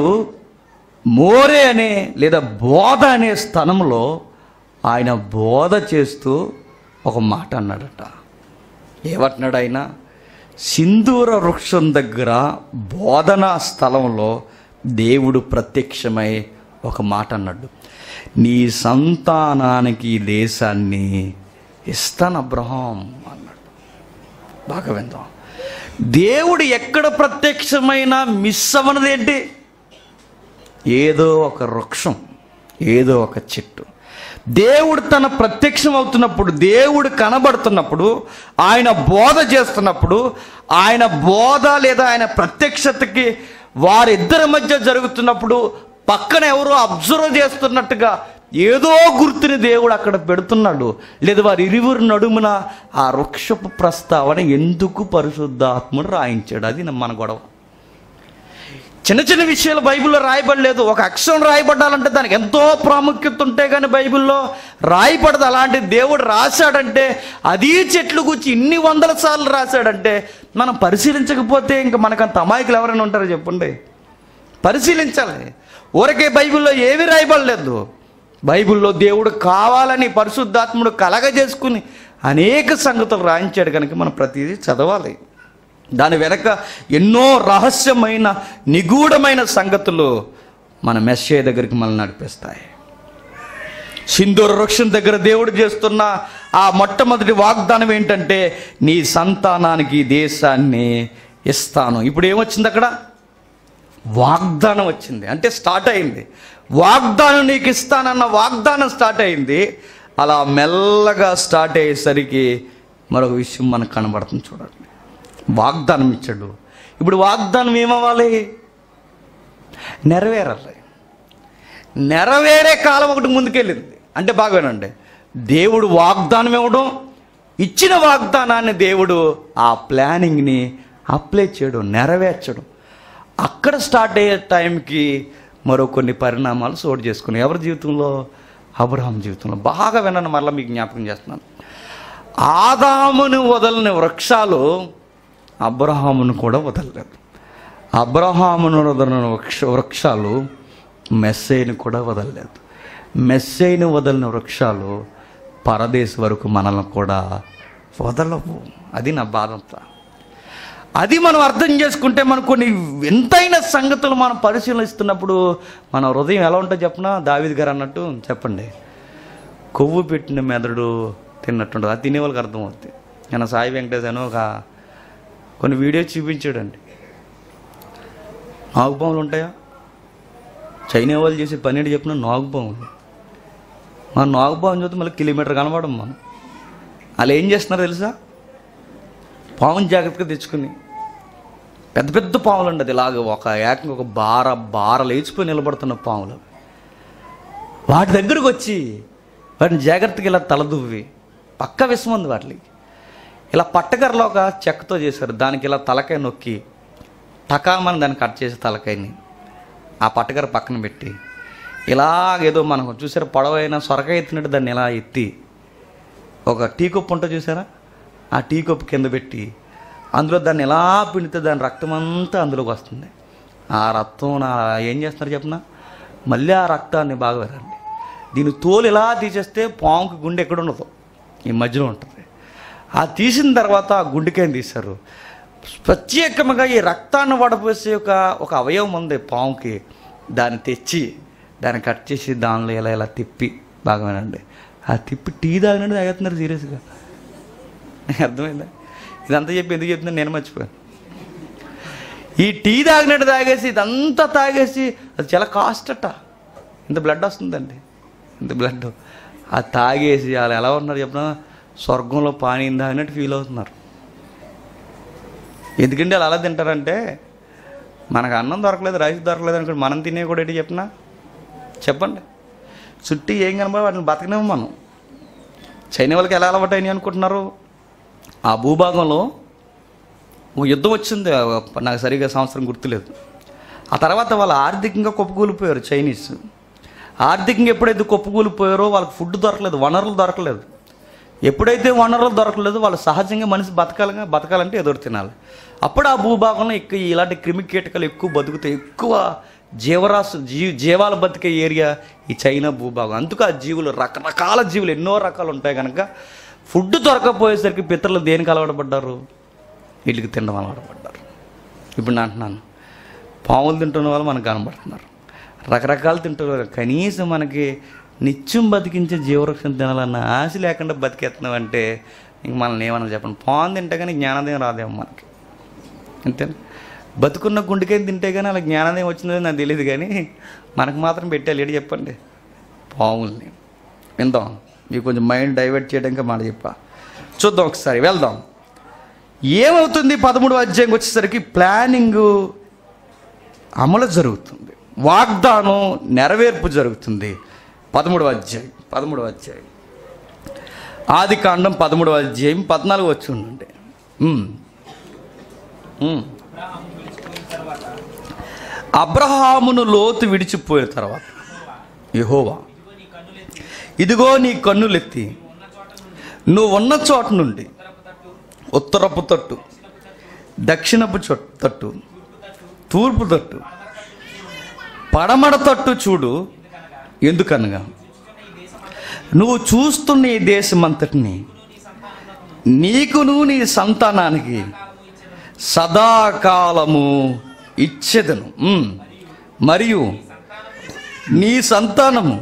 మోరే అనే లేదా బోధ అనే స్థలంలో ఆయన బోధ చేస్తూ ఒక మాట అన్నాడట ఏమంటున్నాడు ఆయన సింధూర వృక్షం దగ్గర బోధనా స్థలంలో దేవుడు ప్రత్యక్షమై ఒక మాట అన్నాడు నీ సంతానానికి ఈ దేశాన్ని ఇస్తాను అబ్రహాం అన్నాడు బాగా విందాం దేవుడు ఎక్కడ ప్రత్యక్షమైనా మిస్ అవ్వనది ఏంటి ఏదో ఒక వృక్షం ఏదో ఒక చెట్టు దేవుడు తన ప్రత్యక్షం అవుతున్నప్పుడు దేవుడు కనబడుతున్నప్పుడు ఆయన బోధ చేస్తున్నప్పుడు ఆయన బోధ లేదా ఆయన ప్రత్యక్షతకి వారిద్దరి మధ్య జరుగుతున్నప్పుడు పక్కన ఎవరో అబ్జర్వ్ చేస్తున్నట్టుగా ఏదో గుర్తుని దేవుడు అక్కడ పెడుతున్నాడు లేదా వారి ఇరువురు నడుమున ఆ వృక్షపు ప్రస్తావన ఎందుకు పరిశుద్ధాత్ముడు రాయించాడు అది మన గొడవ చిన్న చిన్న విషయాలు బైబిల్లో రాయబడలేదు ఒక అక్షరం రాయబడాలంటే దానికి ఎంతో ప్రాముఖ్యత ఉంటే కానీ బైబిల్లో రాయబడదు అలాంటి దేవుడు రాశాడంటే అది చెట్లు గురించి ఇన్ని వందల సార్లు రాశాడంటే మనం పరిశీలించకపోతే ఇంకా మనకంత అమాయకులు ఎవరైనా ఉంటారో చెప్పండి పరిశీలించాలి ఊరకే బైబిల్లో ఏవి రాయబడలేదు బైబిల్లో దేవుడు కావాలని పరిశుద్ధాత్ముడు కలగజేసుకుని అనేక సంగతులు రాయించాడు కనుక మనం ప్రతిదీ చదవాలి దాని వెనక ఎన్నో రహస్యమైన నిగూఢమైన సంగతులు మన మెస్సే దగ్గరికి మనల్ని నడిపిస్తాయి సింధూర వృక్షం దగ్గర దేవుడు చేస్తున్న ఆ మొట్టమొదటి వాగ్దానం ఏంటంటే నీ సంతానానికి ఈ దేశాన్ని ఇస్తాను ఇప్పుడు ఏమొచ్చింది అక్కడ వాగ్దానం వచ్చింది అంటే స్టార్ట్ అయింది వాగ్దానం నీకు ఇస్తానన్న వాగ్దానం స్టార్ట్ అయింది అలా మెల్లగా స్టార్ట్ అయ్యేసరికి మరొక విషయం మనకు కనబడుతుంది చూడండి వాగ్దానం ఇచ్చాడు ఇప్పుడు వాగ్దానం ఏమవ్వాలి నెరవేరాలి నెరవేరే కాలం ఒకటి ముందుకెళ్ళింది అంటే బాగానండి దేవుడు వాగ్దానం ఇవ్వడం ఇచ్చిన వాగ్దానాన్ని దేవుడు ఆ ప్లానింగ్ని అప్లై చేయడం నెరవేర్చడం అక్కడ స్టార్ట్ అయ్యే టైంకి మరో కొన్ని పరిణామాలు చోటు చేసుకున్నాయి ఎవరి జీవితంలో అబ్రహాం జీవితంలో బాగా వినండి మరలా మీకు జ్ఞాపకం చేస్తున్నాను ఆదామును వదలని వృక్షాలు అబ్రహామును కూడా వదలలేదు అబ్రహామును వదలని వృక్ష వృక్షాలు మెస్సైని కూడా వదలలేదు మెస్సైని వదలిన వృక్షాలు పరదేశ్ వరకు మనల్ని కూడా వదలవు అది నా బాధ అంతా అది మనం అర్థం చేసుకుంటే మనకు కొన్ని వింతైన సంగతులు మనం పరిశీలిస్తున్నప్పుడు మన హృదయం ఎలా ఉంటుందో చెప్పనా దావిద్ గారు అన్నట్టు చెప్పండి కొవ్వు పెట్టిన మెదడు తిన్నట్టుంటుంది అది తినే వాళ్ళకి అర్థమవుతుంది నేను సాయి వెంకటేష్ అని ఒక కొన్ని వీడియోస్ చూపించాడండి నాగుపాములు ఉంటాయా చైనా వాళ్ళు చేసే పని ఏంటి చెప్పిన నాగుపాములు మన నాగుపాము చూస్తే మళ్ళీ కిలోమీటర్ కనబడం మనం వాళ్ళు ఏం చేస్తున్నారు తెలుసా పాముని జాగ్రత్తగా తెచ్చుకుని పెద్ద పెద్ద పాములు అండి అది ఇలాగ ఒక ఏకంగా ఒక బార బార లేచిపోయి నిలబడుతున్న పాములు వాటి దగ్గరకు వచ్చి వాటిని జాగ్రత్తగా ఇలా తలదువ్వి పక్క విషం ఉంది వాటికి ఇలా పట్టకర్రలో ఒక చెక్కతో చేశారు దానికి ఇలా తలకాయ నొక్కి టకామని దాన్ని కట్ చేసి తలకాయని ఆ పట్టకర్ర పక్కన పెట్టి ఇలాగేదో మనం చూసారా పొడవైన సొరకాయ ఎత్తినట్టు దాన్ని ఇలా ఎత్తి ఒక టీ కప్పు ఉంటుంది చూసారా ఆ టీ కప్పు కింద పెట్టి అందులో దాన్ని ఎలా పిండితే దాని రక్తం అంతా అందులోకి వస్తుంది ఆ రక్తం నా ఏం చేస్తున్నారు చెప్పనా మళ్ళీ ఆ రక్తాన్ని బాగా వినండి దీని తోలు ఇలా తీసేస్తే పాముకి గుండె ఎక్కడ ఉండదు ఈ మధ్యలో ఉంటుంది ఆ తీసిన తర్వాత ఆ గుండెకాయని తీశారు ప్రత్యేకంగా ఈ రక్తాన్ని వడపోసే ఒక ఒక అవయవం ఉంది పాముకి దాన్ని తెచ్చి దాన్ని కట్ చేసి దానిలో ఇలా ఇలా తిప్పి బాగా వినండి ఆ తిప్పి టీ తాగినట్టు తాగేస్తున్నారు సీరియస్గా అర్థమైందా ఇదంతా చెప్పి ఎందుకు చెప్తున్నా నేను మర్చిపోయాను ఈ టీ తాగినట్టు తాగేసి ఇదంతా తాగేసి అది చాలా కాస్ట్ అట్ట ఇంత బ్లడ్ వస్తుందండి ఇంత బ్లడ్ అది తాగేసి వాళ్ళు ఎలా ఉన్నారు చెప్పిన స్వర్గంలో పానీ తాగినట్టు ఫీల్ అవుతున్నారు ఎందుకంటే వాళ్ళు అలా తింటారంటే మనకు అన్నం దొరకలేదు రైస్ దొరకలేదు అనుకోండి మనం తినే కూడా ఏంటి చెప్పినా చెప్పండి చుట్టూ ఏం కనబడి వాటిని బతకనేమో మనం చైనా వాళ్ళకి ఎలా అలవాటు అయినాయి అనుకుంటున్నారు ఆ భూభాగంలో ఓ యుద్ధం వచ్చింది నాకు సరిగా సంవత్సరం గుర్తులేదు ఆ తర్వాత వాళ్ళు ఆర్థికంగా కుప్పకూలిపోయారు చైనీస్ ఆర్థికంగా ఎప్పుడైతే కుప్పకూలిపోయారో వాళ్ళకి ఫుడ్ దొరకలేదు వనరులు దొరకలేదు ఎప్పుడైతే వనరులు దొరకలేదు వాళ్ళు సహజంగా మనిషి బతకాలిగా బతకాలంటే ఎదురు తినాలి అప్పుడు ఆ భూభాగంలో ఎక్కువ ఇలాంటి క్రిమి కీటకాలు ఎక్కువ బతుకుతాయి ఎక్కువ జీవరాశి జీ జీవాలు బతికే ఏరియా ఈ చైనా భూభాగం అందుకు ఆ జీవులు రకరకాల జీవులు ఎన్నో రకాలు ఉంటాయి కనుక ఫుడ్ దొరకకపోయేసరికి పితరులు దేనికి అలవాటుపడ్డారు వీటికి తినడం అలవాటుపడ్డారు ఇప్పుడు నేను అంటున్నాను పాములు తింటున్న వాళ్ళు మనకు కనబడుతున్నారు రకరకాలు తింటున్నారు కనీసం మనకి నిత్యం బతికించే జీవవృక్షం తినాలన్న ఆశ లేకుండా బతికేస్తున్నాం అంటే ఇంక మనల్ని ఏమన్నా చెప్పండి పాము తింటే కానీ జ్ఞానోదయం రాదేమో మనకి అంతేనా బతుకున్న గుండెకాయ తింటే కానీ అలా జ్ఞానోదయం వచ్చిందో నాకు తెలియదు కానీ మనకు మాత్రం పెట్టాలి ఏడు చెప్పండి పాముల్ని విందాం మీకు కొంచెం మైండ్ డైవర్ట్ చేయడానికి మాట చెప్పా చూద్దాం ఒకసారి వెళ్దాం ఏమవుతుంది పదమూడు అధ్యాయంకి వచ్చేసరికి ప్లానింగ్ అమలు జరుగుతుంది వాగ్దానం నెరవేర్పు జరుగుతుంది పదమూడవ అధ్యాయం పదమూడవ అధ్యాయం ఆది కాండం పదమూడవ అధ్యాయం పద్నాలుగు వచ్చి ఉండండి ఉమ్. ఉమ్. అబ్రహామును లోతు విడిచిపోయిన తర్వాత యెహోవా ఇదిగో నీ కన్నులెత్తి నువ్వు ఉన్న చోట నుండి ఉత్తరపు తట్టు దక్షిణపు చొ- తట్టు తూర్పు తట్టు పడమడ తట్టు చూడు ఎందుకనగా నువ్వు చూస్తున్న ఈ దేశమంతటిని నీకును నీ సంతానానికి సదాకాలము ఇచ్చెదను ఉమ్. మరియు నీ సంతానము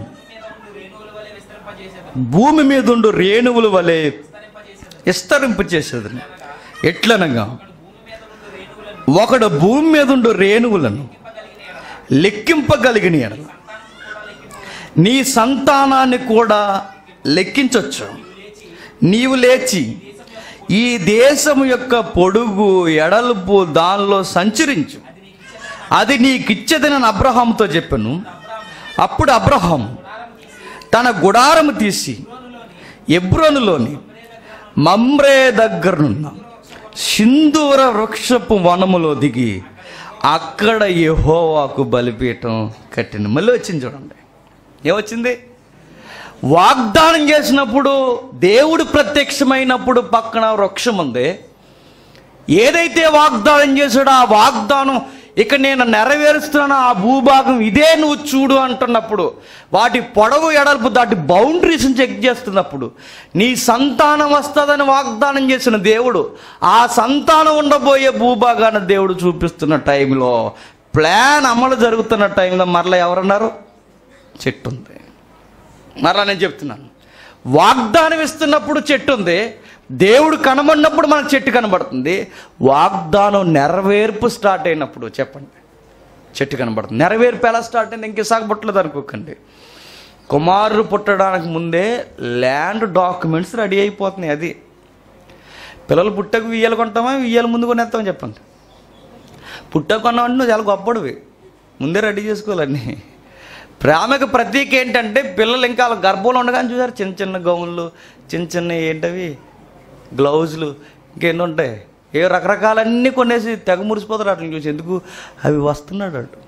భూమి మీద ఉండు రేణువుల వలె విస్తరింపు చేసేది ఎట్లనగా ఒకడు భూమి మీద ఉండు రేణువులను లెక్కింపగలిగిన ఎడల నీ సంతానాన్ని కూడా లెక్కించవచ్చు నీవు లేచి ఈ దేశం యొక్క పొడుగు ఎడల్పు దానిలో సంచరించు అది నీకిచ్చదని అబ్రహాంతో చెప్పాను అప్పుడు అబ్రహాం తన గుడారము తీసి ఎబ్రోనులోని మమ్రే దగ్గరనున్న సింధూర వృక్షపు వనములో దిగి అక్కడ యెహోవాకు బలిపీఠం కట్టింది మళ్ళీ వచ్చింది చూడండి ఏమొచ్చింది వాగ్దానం చేసినప్పుడు దేవుడు ప్రత్యక్షమైనప్పుడు పక్కన వృక్షం ఉంది ఏదైతే వాగ్దానం చేశాడో ఆ వాగ్దానం ఇక నేను నెరవేరుస్తున్న ఆ భూభాగం ఇదే నువ్వు చూడు అంటున్నప్పుడు వాటి పొడవు ఎడల్పు దాటి బౌండరీస్ని చెక్ చేస్తున్నప్పుడు నీ సంతానం వస్తుందని వాగ్దానం చేసిన దేవుడు ఆ సంతానం ఉండబోయే భూభాగాన్ని దేవుడు చూపిస్తున్న టైంలో ప్లాన్ అమలు జరుగుతున్న టైంలో మరలా ఎవరన్నారు చెట్టు ఉంది మరలా నేను చెప్తున్నాను వాగ్దానం ఇస్తున్నప్పుడు చెట్టు ఉంది దేవుడు కనబడినప్పుడు మనకు చెట్టు కనబడుతుంది వాగ్దానం నెరవేర్పు స్టార్ట్ అయినప్పుడు చెప్పండి చెట్టు కనబడుతుంది నెరవేర్పు ఎలా స్టార్ట్ అయింది ఇంకే సాగబట్టలేదు అనుకోకండి కుమారుడు పుట్టడానికి ముందే ల్యాండ్ డాక్యుమెంట్స్ రెడీ అయిపోతున్నాయి అది పిల్లలు పుట్టకు వియ్యాలు కొంటామా వియ్యాలు ముందు కొనేస్తామని చెప్పండి పుట్టకు కొన్నామంటే నువ్వు చాలా గొప్పడివి ముందే రెడీ చేసుకోవాలన్నీ ప్రేమకు ప్రతీక ఏంటంటే పిల్లలు ఇంకా వాళ్ళ గర్భంలో ఉండగానే చూసారు చిన్న చిన్న గౌన్లు చిన్న చిన్న ఏంటవి గ్లౌజులు ఇంకెన్ని ఉంటాయి ఏ రకరకాలన్నీ కొనేసి తెగ మురిసిపోతారు అట్లా చూసి ఎందుకు అవి వస్తున్నాడు అటు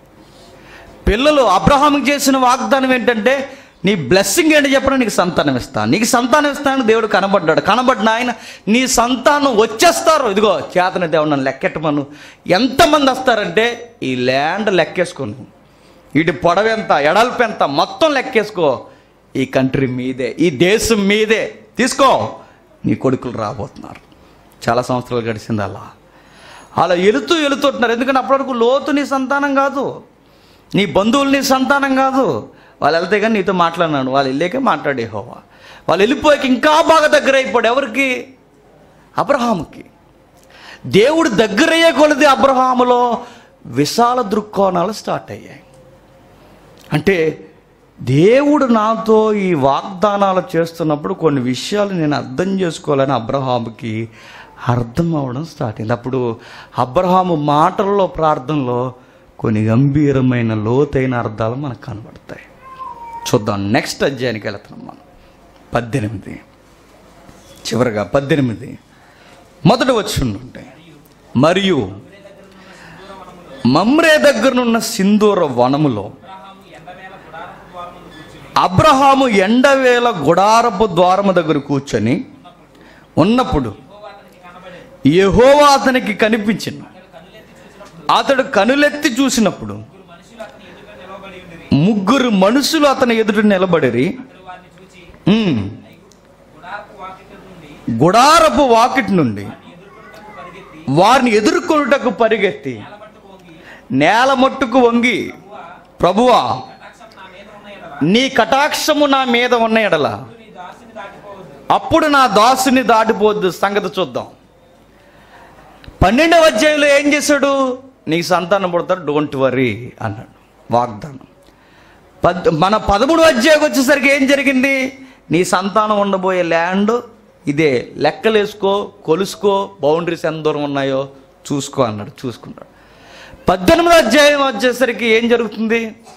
పిల్లలు అబ్రహాంకి చేసిన వాగ్దానం ఏంటంటే నీ బ్లెస్సింగ్ ఏంటి చెప్పడం నీకు సంతానం ఇస్తాను నీకు సంతానం ఇస్తాను దేవుడు కనబడ్డాడు కనబడిన ఆయన నీ సంతానం వచ్చేస్తారు ఇదిగో చేతన దేవుడు నన్ను లెక్కెట్టమను ఎంతమంది వస్తారంటే ఈ ల్యాండ్ లెక్కేసుకోను ఇటు పొడవు ఎంత ఎడల్పు ఎంత మొత్తం లెక్కేసుకో ఈ కంట్రీ మీదే ఈ దేశం మీదే తీసుకో నీ కొడుకులు రాబోతున్నారు చాలా సంవత్సరాలు గడిచింది అలా అలా ఎలుతూ ఎలుతుంటున్నారు ఎందుకంటే అప్పటివరకు లోతు నీ సంతానం కాదు నీ బంధువులు నీ సంతానం కాదు వాళ్ళు వెళ్తే కానీ నీతో మాట్లాడినాడు వాళ్ళు వెళ్ళాక మాట్లాడే హోవా వాళ్ళు వెళ్ళిపోయాక ఇంకా బాగా దగ్గర అయిపోయాడు ఎవరికి అబ్రహాముకి దేవుడు దగ్గరయ్యే కొలది అబ్రహాములో విశాల దృక్కోణాలు స్టార్ట్ అయ్యాయి అంటే దేవుడు నాతో ఈ వాగ్దానాలు చేస్తున్నప్పుడు కొన్ని విషయాలు నేను అర్థం చేసుకోవాలని అబ్రహాముకి అర్థం అవ్వడం స్టార్ట్ అయింది అప్పుడు అబ్రహాము మాటల్లో ప్రార్థనలో కొన్ని గంభీరమైన లోతైన అర్థాలు మనకు కనబడతాయి చూద్దాం నెక్స్ట్ అధ్యాయానికి వెళుతున్నాం మనం పద్దెనిమిది చివరగా పద్దెనిమిది మొదట వచ్చి ఉంటే మరియు మమ్రే దగ్గరనున్న సింధూర వనములో అబ్రహాము ఎండవేల గుడారపు ద్వారము దగ్గర కూర్చొని ఉన్నప్పుడు యెహోవా అతనికి కనిపించింది అతడు కనులెత్తి చూసినప్పుడు ముగ్గురు మనుషులు అతని ఎదుట నిలబడిరి ఉమ్. గుడారపు వాకిటి నుండి వారిని ఎదుర్కొనుటకు పరిగెత్తి నేల మట్టుకు వంగి ప్రభువా నీ కటాక్షము నా మీద ఉన్న ఎడల అప్పుడు నా దాసుని దాటిపోద్దు సంగతి చూద్దాం పన్నెండవ అధ్యాయంలో ఏం చేశాడు నీకు సంతానం పుడతాడు డోంట్ వరీ అన్నాడు వాగ్దానం పద్ మన పదమూడు అధ్యాయం వచ్చేసరికి ఏం జరిగింది నీ సంతానం ఉండబోయే ల్యాండ్ ఇదే లెక్కలేసుకో కొలుసుకో బౌండరీస్ ఎంత దూరం ఉన్నాయో చూసుకో అన్నాడు చూసుకున్నాడు పద్దెనిమిది అధ్యాయం వచ్చేసరికి ఏం జరుగుతుంది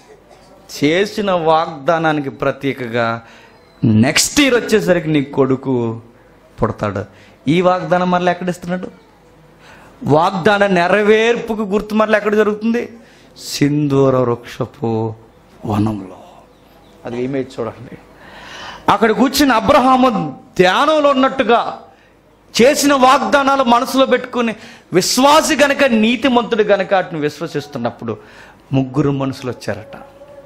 చేసిన వాగ్దానానికి ప్రతీకగా నెక్స్ట్ ఇయర్ వచ్చేసరికి నీ కొడుకు పుడతాడు ఈ వాగ్దానం మళ్ళీ ఎక్కడ ఇస్తున్నాడు వాగ్దాన నెరవేర్పుకు గుర్తు మరలా ఎక్కడ జరుగుతుంది సింధూర వృక్షపు వనంలో అది ఇమేజ్ చూడండి అక్కడ కూర్చుని అబ్రహాము ధ్యానంలో ఉన్నట్టుగా చేసిన వాగ్దానాలు మనసులో పెట్టుకుని విశ్వాసి గనక నీతిమంతుడు గనక వాటిని విశ్వసిస్తున్నప్పుడు ముగ్గురు మనుషులు వచ్చారట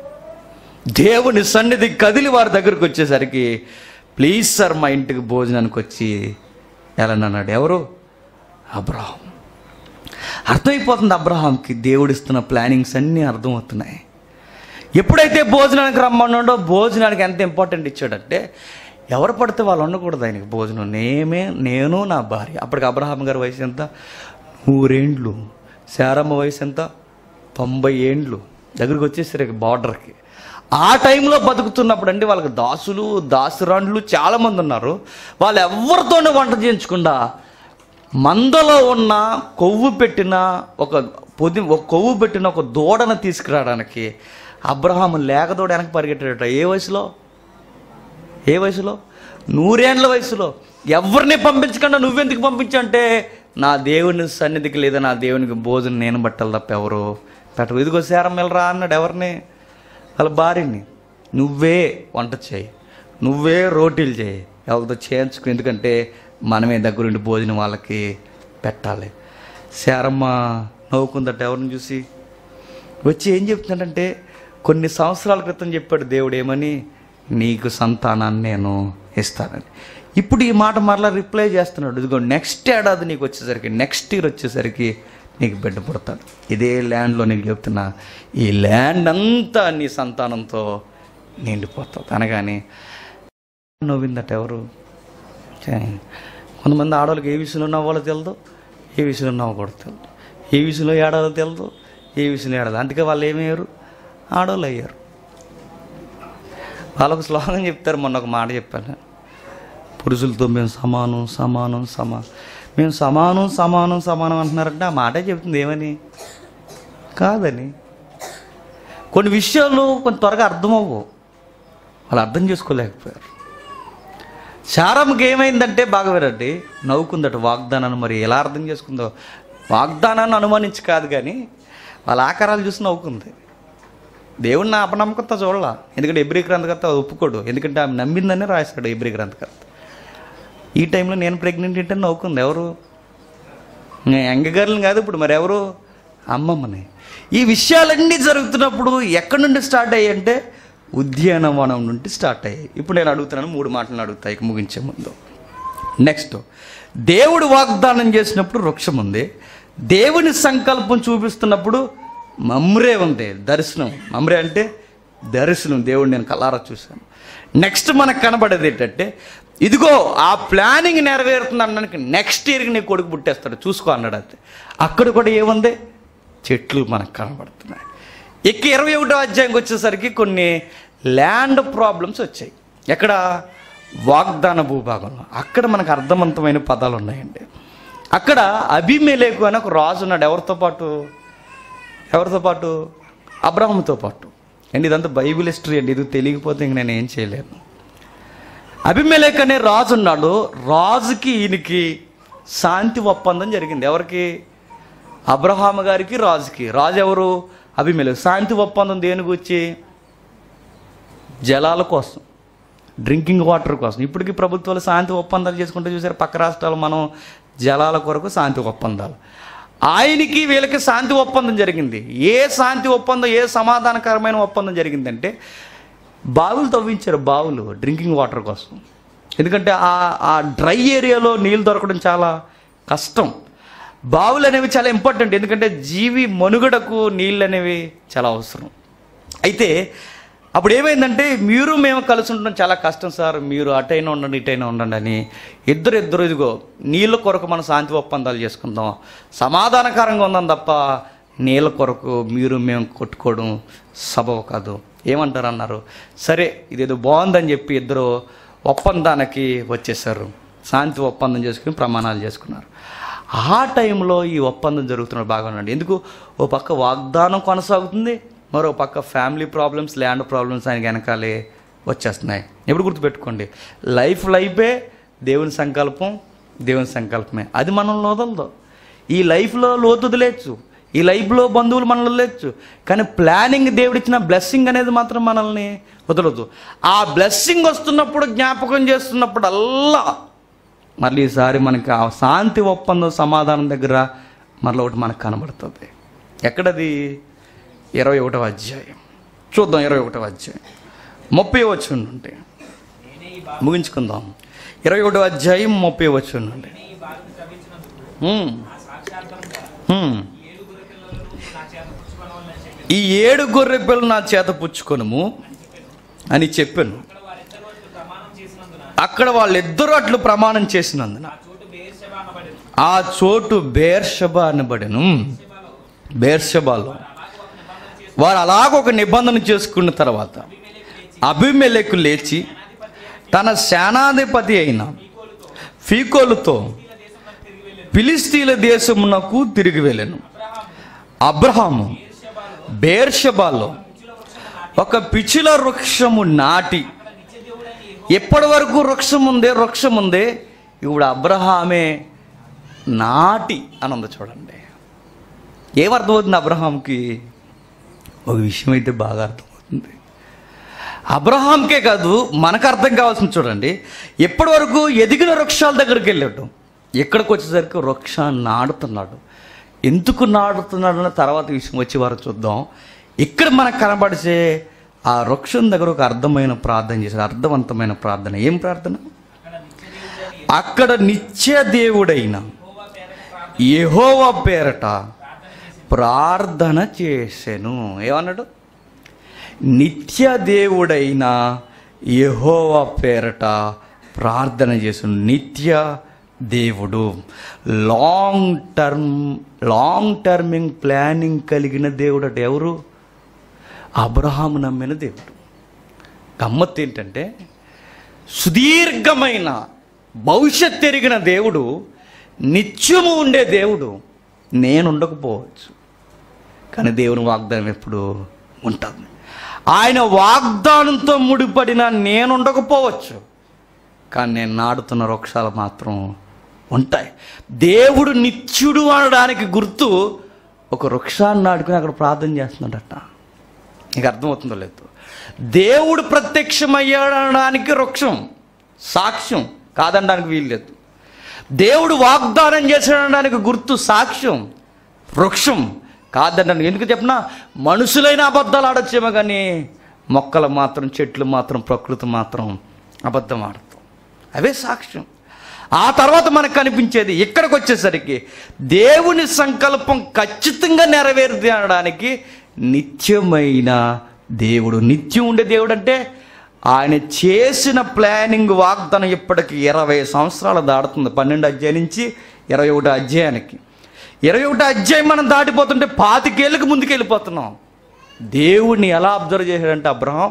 దేవుని సన్నిధి కదిలి వారి దగ్గరికి వచ్చేసరికి ప్లీజ్ సార్ మా ఇంటికి భోజనానికి వచ్చి వెళ్ళనన్నాడు ఎవరు అబ్రహాం అర్థమైపోతుంది అబ్రహాంకి దేవుడిస్తున్న ప్లానింగ్స్ అన్నీ అర్థమవుతున్నాయి ఎప్పుడైతే భోజనానికి రమ్మన్నాడో భోజనానికి ఎంత ఇంపార్టెంట్ ఇచ్చాడంటే ఎవరు పడితే వాళ్ళు ఉండకూడదు ఆయనకి భోజనం నేమే నేను నా భార్య అప్పటికి అబ్రహాం గారి వయసు ఎంత నూరేండ్లు శారమ్మ వయసు ఎంత తొంభై ఏండ్లు దగ్గరికి వచ్చేసరి బార్డర్కి ఆ టైంలో బతుకుతున్నప్పుడు అండి వాళ్ళకి దాసులు దాసురాండ్లు చాలామంది ఉన్నారు వాళ్ళు ఎవరితోనే వంట చేయించకుండా మందలో ఉన్న కొవ్వు పెట్టిన ఒక పొది ఒక కొవ్వు పెట్టిన ఒక దూడను తీసుకురావడానికి అబ్రహాం లేకదోడ వెనక పరిగెట్టాడట ఏ వయసులో ఏ వయసులో నూరేండ్ల వయసులో ఎవరిని పంపించకుండా నువ్వెందుకు పంపించంటే నా దేవుని సన్నిధికి లేదా నా దేవునికి భోజనం నేను బట్టలు తప్ప ఎవరు పెట్టరు ఇదిగో శారం వెళ్ళరా అన్నాడు ఎవరిని వాళ్ళ భార్యని నువ్వే వంట చేయి నువ్వే రోటీలు చేయి ఎవరితో చేయించుకుని ఎందుకంటే మనమే దగ్గరుండి భోజనం వాళ్ళకి పెట్టాలి శారమ్మ నవ్వుకుందట ఎవరిని చూసి వచ్చి ఏం చెప్తున్నాడంటే కొన్ని సంవత్సరాల క్రితం చెప్పాడు దేవుడు ఏమని నీకు సంతానాన్ని నేను ఇస్తానని ఇప్పుడు ఈ మాట మరలా రిప్లై చేస్తున్నాడు ఇదిగో నెక్స్ట్ ఏడాది నీకు వచ్చేసరికి నెక్స్ట్ ఇయర్ వచ్చేసరికి నీకు బిడ్డ పుడతాడు ఇదే ల్యాండ్లో నీకు చెప్తున్నా ఈ ల్యాండ్ అంతా నీ సంతానంతో నిండిపోతుంది అనగానే నవ్విందట ఎవరు ఛే, కొంతమంది ఆడవాళ్ళకి ఏ విషయంలో నవ్వాలో తెలియదు ఏ విషయంలో నవ్వకూడదు తెలియదు ఏ విషయంలో ఏడాలో తెలియదు ఏ విషయంలో ఏడాలి అందుకే వాళ్ళు ఏమయ్యారు ఆడవాళ్ళు అయ్యారు వాళ్ళకు శ్లోకం చెప్తారు మొన్న ఒక మాట చెప్పాను పురుషులతో మేము సమానం సమానం సమా మేము సమానం సమానం సమానం అంటున్నారంటే ఆ మాటే చెప్తుంది ఏమని కాదని కొన్ని విషయాలు కొంచెం త్వరగా అర్థమవ్వవు వాళ్ళు అర్థం చేసుకోలేకపోయారు శారమ్మకి ఏమైందంటే బాగా వినండి నవ్వుకుందట వాగ్దానాన్ని మరి ఎలా అర్థం చేసుకుందో వాగ్దానాన్ని అనుమానించి కాదు కానీ వాళ్ళ ఆకారాలు చూసి నవ్వుకుంది దేవుడు నా అపనమ్మకంతో చూడాల ఎందుకంటే ఎబ్రి గ్రంథకర్త అది ఒప్పుకోడు ఎందుకంటే ఆమె నమ్మిందనే రాశాడు ఎబ్రి గ్రంథకర్త ఈ టైంలో నేను ప్రెగ్నెంట్ ఏంటని నవ్వుకుంది ఎవరు యంగగర్లను కాదు ఇప్పుడు మరి ఎవరు అమ్మమ్మని ఈ విషయాలన్నీ జరుగుతున్నప్పుడు ఎక్కడి నుండి స్టార్ట్ అయ్యాయి అంటే ఉద్యానవనం నుండి స్టార్ట్ అయ్యాయి ఇప్పుడు నేను అడుగుతున్నాను మూడు మాటలు అడుగుతాయి ఇక ముగించే ముందు నెక్స్ట్ దేవుడు వాగ్దానం చేసినప్పుడు వృక్షం ఉంది దేవుని సంకల్పం చూపిస్తున్నప్పుడు మమ్రే ఉంది దర్శనం మమ్రే అంటే దర్శనం దేవుడు నేను కలారా చూశాను నెక్స్ట్ మనకు కనబడేది ఏంటంటే ఇదిగో ఆ ప్లానింగ్ నెరవేరుతుంది అనడానికి నెక్స్ట్ ఇయర్కి నీ కొడుకు పుట్టేస్తాడు చూసుకో అన్నాడు అంతే అక్కడ కూడా ఏముంది చెట్లు మనకు కనబడుతున్నాయి ఇక ఇరవై ఒకటో అధ్యాయంకి వచ్చేసరికి కొన్ని ల్యాండ్ ప్రాబ్లమ్స్ వచ్చాయి ఎక్కడ వాగ్దాన భూభాగంలో అక్కడ మనకు అర్థవంతమైన పదాలు ఉన్నాయండి అక్కడ అభిమేలేకు అని ఒక రాజు ఉన్నాడు ఎవరితో పాటు ఎవరితో పాటు అబ్రహంతో పాటు అండి ఇదంతా బైబిల్ హిస్టరీ అండి ఇది తెలియకపోతే ఇంక నేను ఏం చేయలేను అభిమేలేక్ అనే రాజు ఉన్నాడు రాజుకి ఈయనకి శాంతి ఒప్పందం జరిగింది ఎవరికి అబ్రహాము గారికి రాజుకి రాజు ఎవరు అభిమేలేక్ శాంతి ఒప్పందం దేని గురించి జలాల కోసం డ్రింకింగ్ వాటర్ కోసం ఇప్పటికీ ప్రభుత్వాలు శాంతి ఒప్పందాలు చేసుకుంటూ చూసారు పక్క రాష్ట్రాలు మనం జలాల కొరకు శాంతి ఒప్పందాలు ఆయనకి వీళ్ళకి శాంతి ఒప్పందం జరిగింది ఏ శాంతి ఒప్పందం ఏ సమాధానకరమైన ఒప్పందం జరిగిందంటే బావులు తవ్వించారు బావులు డ్రింకింగ్ వాటర్ కోసం ఎందుకంటే ఆ ఆ డ్రై ఏరియాలో నీళ్ళు దొరకడం చాలా కష్టం బావులు అనేవి చాలా ఇంపార్టెంట్ ఎందుకంటే జీవి మనుగడకు నీళ్ళు అనేవి చాలా అవసరం అయితే అప్పుడు ఏమైందంటే మీరు మేము కలిసి ఉండడం చాలా కష్టం సార్ మీరు అటైనా ఉండండి ఇటైనా ఉండండి అని ఇద్దరు ఇద్దరు ఇదిగో నీళ్ళ కొరకు మనం శాంతి ఒప్పందాలు చేసుకుందాం సమాధానకరంగా ఉందాం తప్ప నీళ్ళ కొరకు మీరు మేము కొట్టుకోవడం సబబు కాదు ఏమంటారు అన్నారు సరే ఇదేదో బాగుందని చెప్పి ఇద్దరు ఒప్పందానికి వచ్చేసారు శాంతి ఒప్పందం చేసుకుని ప్రమాణాలు చేసుకున్నారు ఆ టైంలో ఈ ఒప్పందం జరుగుతున్నది బాగా ఉండండి ఎందుకు ఓ పక్క వాగ్దానం కొనసాగుతుంది మరో పక్క ఫ్యామిలీ ప్రాబ్లమ్స్ ల్యాండ్ ప్రాబ్లమ్స్ ఆయనకి వెనకాలే వచ్చేస్తున్నాయి ఎప్పుడు గుర్తుపెట్టుకోండి లైఫ్ లైఫే దేవుని సంకల్పం దేవుని సంకల్పమే అది మనల్ని వదలదు ఈ లైఫ్లో లోతు వదిలేచ్చు ఈ లైఫ్లో బంధువులు మనల్ని వదిలేచ్చు కానీ ప్లానింగ్ దేవుడిచ్చిన బ్లెస్సింగ్ అనేది మాత్రం మనల్ని వదలదు ఆ బ్లెస్సింగ్ వస్తున్నప్పుడు జ్ఞాపకం చేస్తున్నప్పుడు అల్లా మళ్ళీ ఈసారి మనకి ఆ శాంతి ఒప్పందం సమాధానం దగ్గర మరలా ఒకటి మనకు కనబడుతుంది ఎక్కడది ఇరవై ఒకటవ అధ్యాయం చూద్దాం ఇరవై ఒకటవ అధ్యాయం ముప్పై వచ్చి ఉంటే ముగించుకుందాం ఇరవై ఒకటవ అధ్యాయం ముప్పై వచ్చి ఉంటే ఈ బాలుని తవ్వించినందుకు హ్మ్. ఆ సాక్షాత్కారంగా హ్మ్. ఏడు గుర్ర పిల్లలను నా చేత పుచ్చుకొనవాలని చెప్పి ఈ ఏడు గొర్రె పిల్లలు నా చేత పుచ్చుకొనుము అని చెప్పాను అక్కడ వారిద్దరు రోజులు ప్రమాణం చేసినందున అక్కడ వాళ్ళిద్దరూ అట్లు ప్రమాణం చేసినందున ఆ చోటు బేర్షెబ అనబడింది ఆ చోటు బేర్షబ అనబడెను బేర్షబాలో వారు అలాగ ఒక నిబంధన చేసుకున్న తర్వాత అభిమెలకు లేచి తన సేనాధిపతి అయిన ఫీకోలుతో ఫిలిస్తీన్ల దేశమునకు తిరిగి వెళ్ళాను అబ్రహాము బేర్షబాలో ఒక పిచ్చిల వృక్షము నాటి ఎప్పటి వరకు వృక్షం ఉందే వృక్షం ఉందే ఇప్పుడు అబ్రహామే నాటి అని ఉంది చూడండి ఏమర్థమవుతుంది అబ్రహాంకి ఒక విషయం అయితే బాగా అర్థమవుతుంది అబ్రహాంకే కాదు మనకు అర్థం కావాల్సింది చూడండి ఎప్పటి వరకు ఎదిగిన వృక్షాల దగ్గరికి వెళ్ళాడు ఎక్కడికి వచ్చేసరికి వృక్షాన్ని నాడుతున్నాడు ఎందుకు నాడుతున్నాడు అన్న తర్వాత విషయం వచ్చే వారు చూద్దాం ఇక్కడ మనకు కనబడితే ఆ వృక్షం దగ్గర ఒక అర్థమైన ప్రార్థన చేశాడు అర్థవంతమైన ప్రార్థన ఏం ప్రార్థన అక్కడ నిత్య దేవుడైన యెహోవా పేరట ప్రార్థన చేసెను ఏమన్నాడు నిత్య దేవుడైన యెహోవా పేరట ప్రార్థన చేసిన నిత్య దేవుడు long term long terming planning కలిగిన దేవుడు అట ఎవరు అబ్రహాము నమ్మిన దేవుడు గమ్మత్తు ఏంటంటే సుదీర్ఘమైన భవిష్యత్ ఎరిగిన దేవుడు నిత్యము ఉండే దేవుడు నేను ఉండకపోవచ్చు కానీ దేవుని వాగ్దానం ఎప్పుడు ఉంటుంది ఆయన వాగ్దానంతో ముడిపడిన నేను ఉండకపోవచ్చు కానీ నేను నాడుతున్న వృక్షాలు మాత్రం ఉంటాయి దేవుడు నిత్యుడు అనడానికి గుర్తు ఒక వృక్షాన్ని నాటుకుని అక్కడ ప్రార్థన చేస్తున్నాడట నీకు అర్థమవుతుందో లేదు దేవుడు ప్రత్యక్షమయ్యాడు అనడానికి వృక్షం సాక్ష్యం కాదనడానికి వీలు లేదు దేవుడు వాగ్దానం చేశాడనడానికి గుర్తు సాక్ష్యం వృక్షం కాదనడానికి ఎందుకు చెప్పినా మనుషులైన అబద్ధాలు ఆడొచ్చేమో కానీ మొక్కలు మాత్రం చెట్లు మాత్రం ప్రకృతి మాత్రం అబద్ధం ఆడతాం అవే సాక్ష్యం ఆ తర్వాత మనకు కనిపించేది ఇక్కడికి వచ్చేసరికి దేవుని సంకల్పం ఖచ్చితంగా నెరవేరుది అనడానికి నిత్యమైన దేవుడు నిత్యం ఉండే దేవుడు అంటే ఆయన చేసిన ప్లానింగ్ వాగ్దానం ఇప్పటికి ఇరవై సంవత్సరాలు దాడుతుంది పన్నెండు అధ్యాయం నుంచి ఇరవై ఒకటి అధ్యాయానికి ఇరవై ఒకటి అధ్యాయం మనం దాటిపోతుంటే పాతికేళ్ళకి ముందుకు వెళ్ళిపోతున్నాం దేవుడిని ఎలా అబ్జర్వ్ చేశాడంటే అబ్రహం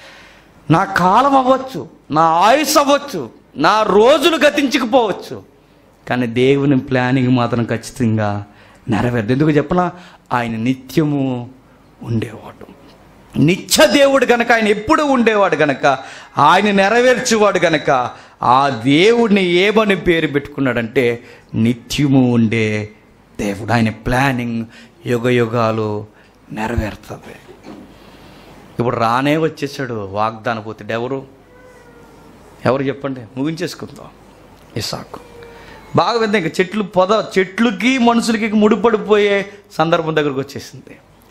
నా కాలం అవ్వచ్చు నా ఆయుస్ అవ్వచ్చు నా రోజులు గతించకపోవచ్చు కానీ దేవుని ప్లానింగ్ మాత్రం ఖచ్చితంగా నెరవేరదు ఎందుకు చెప్పనా ఆయన నిత్యము ఉండేవాడు నిత్య దేవుడు గనక ఆయన ఎప్పుడు ఉండేవాడు గనక ఆయన నెరవేర్చేవాడు గనక ఆ దేవుడిని ఏమని పేరు పెట్టుకున్నాడంటే నిత్యము ఉండే దేవుడు ఆయన ప్లానింగ్ యుగ యుగాలు నెరవేరుతుంది ఇప్పుడు రానే వచ్చేసాడు వాగ్దాన పోతుడు ఎవరు ఎవరు చెప్పండి ముగించేసుకుందాం ఇసాకు బాగా విందా ఇంకా చెట్లు పొద చెట్లుకి మనుషులకి ముడిపడిపోయే సందర్భం దగ్గరకు వచ్చేసింది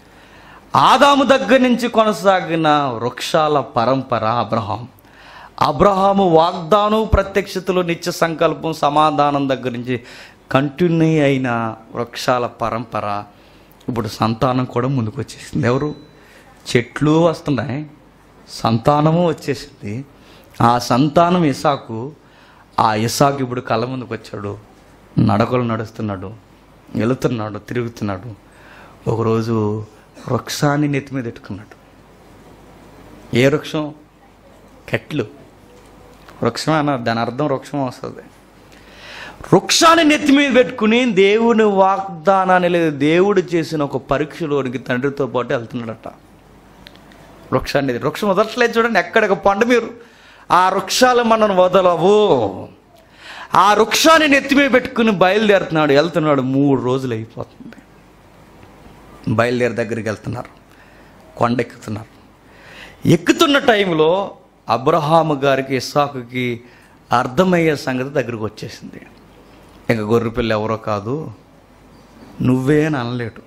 ఆదాము దగ్గర నుంచి కొనసాగిన వృక్షాల పరంపర అబ్రహాం అబ్రహాము వాగ్దానం ప్రత్యక్షతలో నిత్య సంకల్పం సమాధానం దగ్గర నుంచి కంటిన్యూ అయిన వృక్షాల పరంపర ఇప్పుడు సంతానం కూడా ముందుకు వచ్చేసింది ఎవరు చెట్లు వస్తున్నాయి సంతానము వచ్చేసింది ఆ సంతానం ఇసాకు ఆ ఇసాకు ఇప్పుడు కళ్ళ ముందుకు వచ్చాడు నడకలు నడుస్తున్నాడు వెళుతున్నాడు తిరుగుతున్నాడు ఒకరోజు వృక్షాన్ని నెత్తి మీద పెట్టుకున్నాడు ఏ వృక్షం కెట్లు వృక్షమే అన్నారు దాని అర్థం వృక్షం వస్తుంది వృక్షాన్ని నెత్తి మీద పెట్టుకుని దేవుని వాగ్దానాన్ని లేదు దేవుడు చేసిన ఒక పరీక్షలోనికి తండ్రితో పాటు వెళ్తున్నాడట వృక్షాన్ని వృక్షం వదలట్లేదు చూడండి ఎక్కడికి పండు మీరు ఆ వృక్షాలు మనం వదలవు ఆ వృక్షాన్ని నెత్తి మీద పెట్టుకుని బయలుదేరుతున్నాడు వెళ్తున్నాడు మూడు రోజులు అయిపోతుంది బయలుదేరి దగ్గరికి వెళ్తున్నారు కొండ ఎక్కుతున్నారు ఎక్కుతున్న టైంలో అబ్రహాము గారికి ఇస్సాకుకి అర్థమయ్యే సంగతి దగ్గరకు వచ్చేసింది ఇక గొర్రెపిల్ల ఎవరో కాదు నువ్వే అని అనలేడు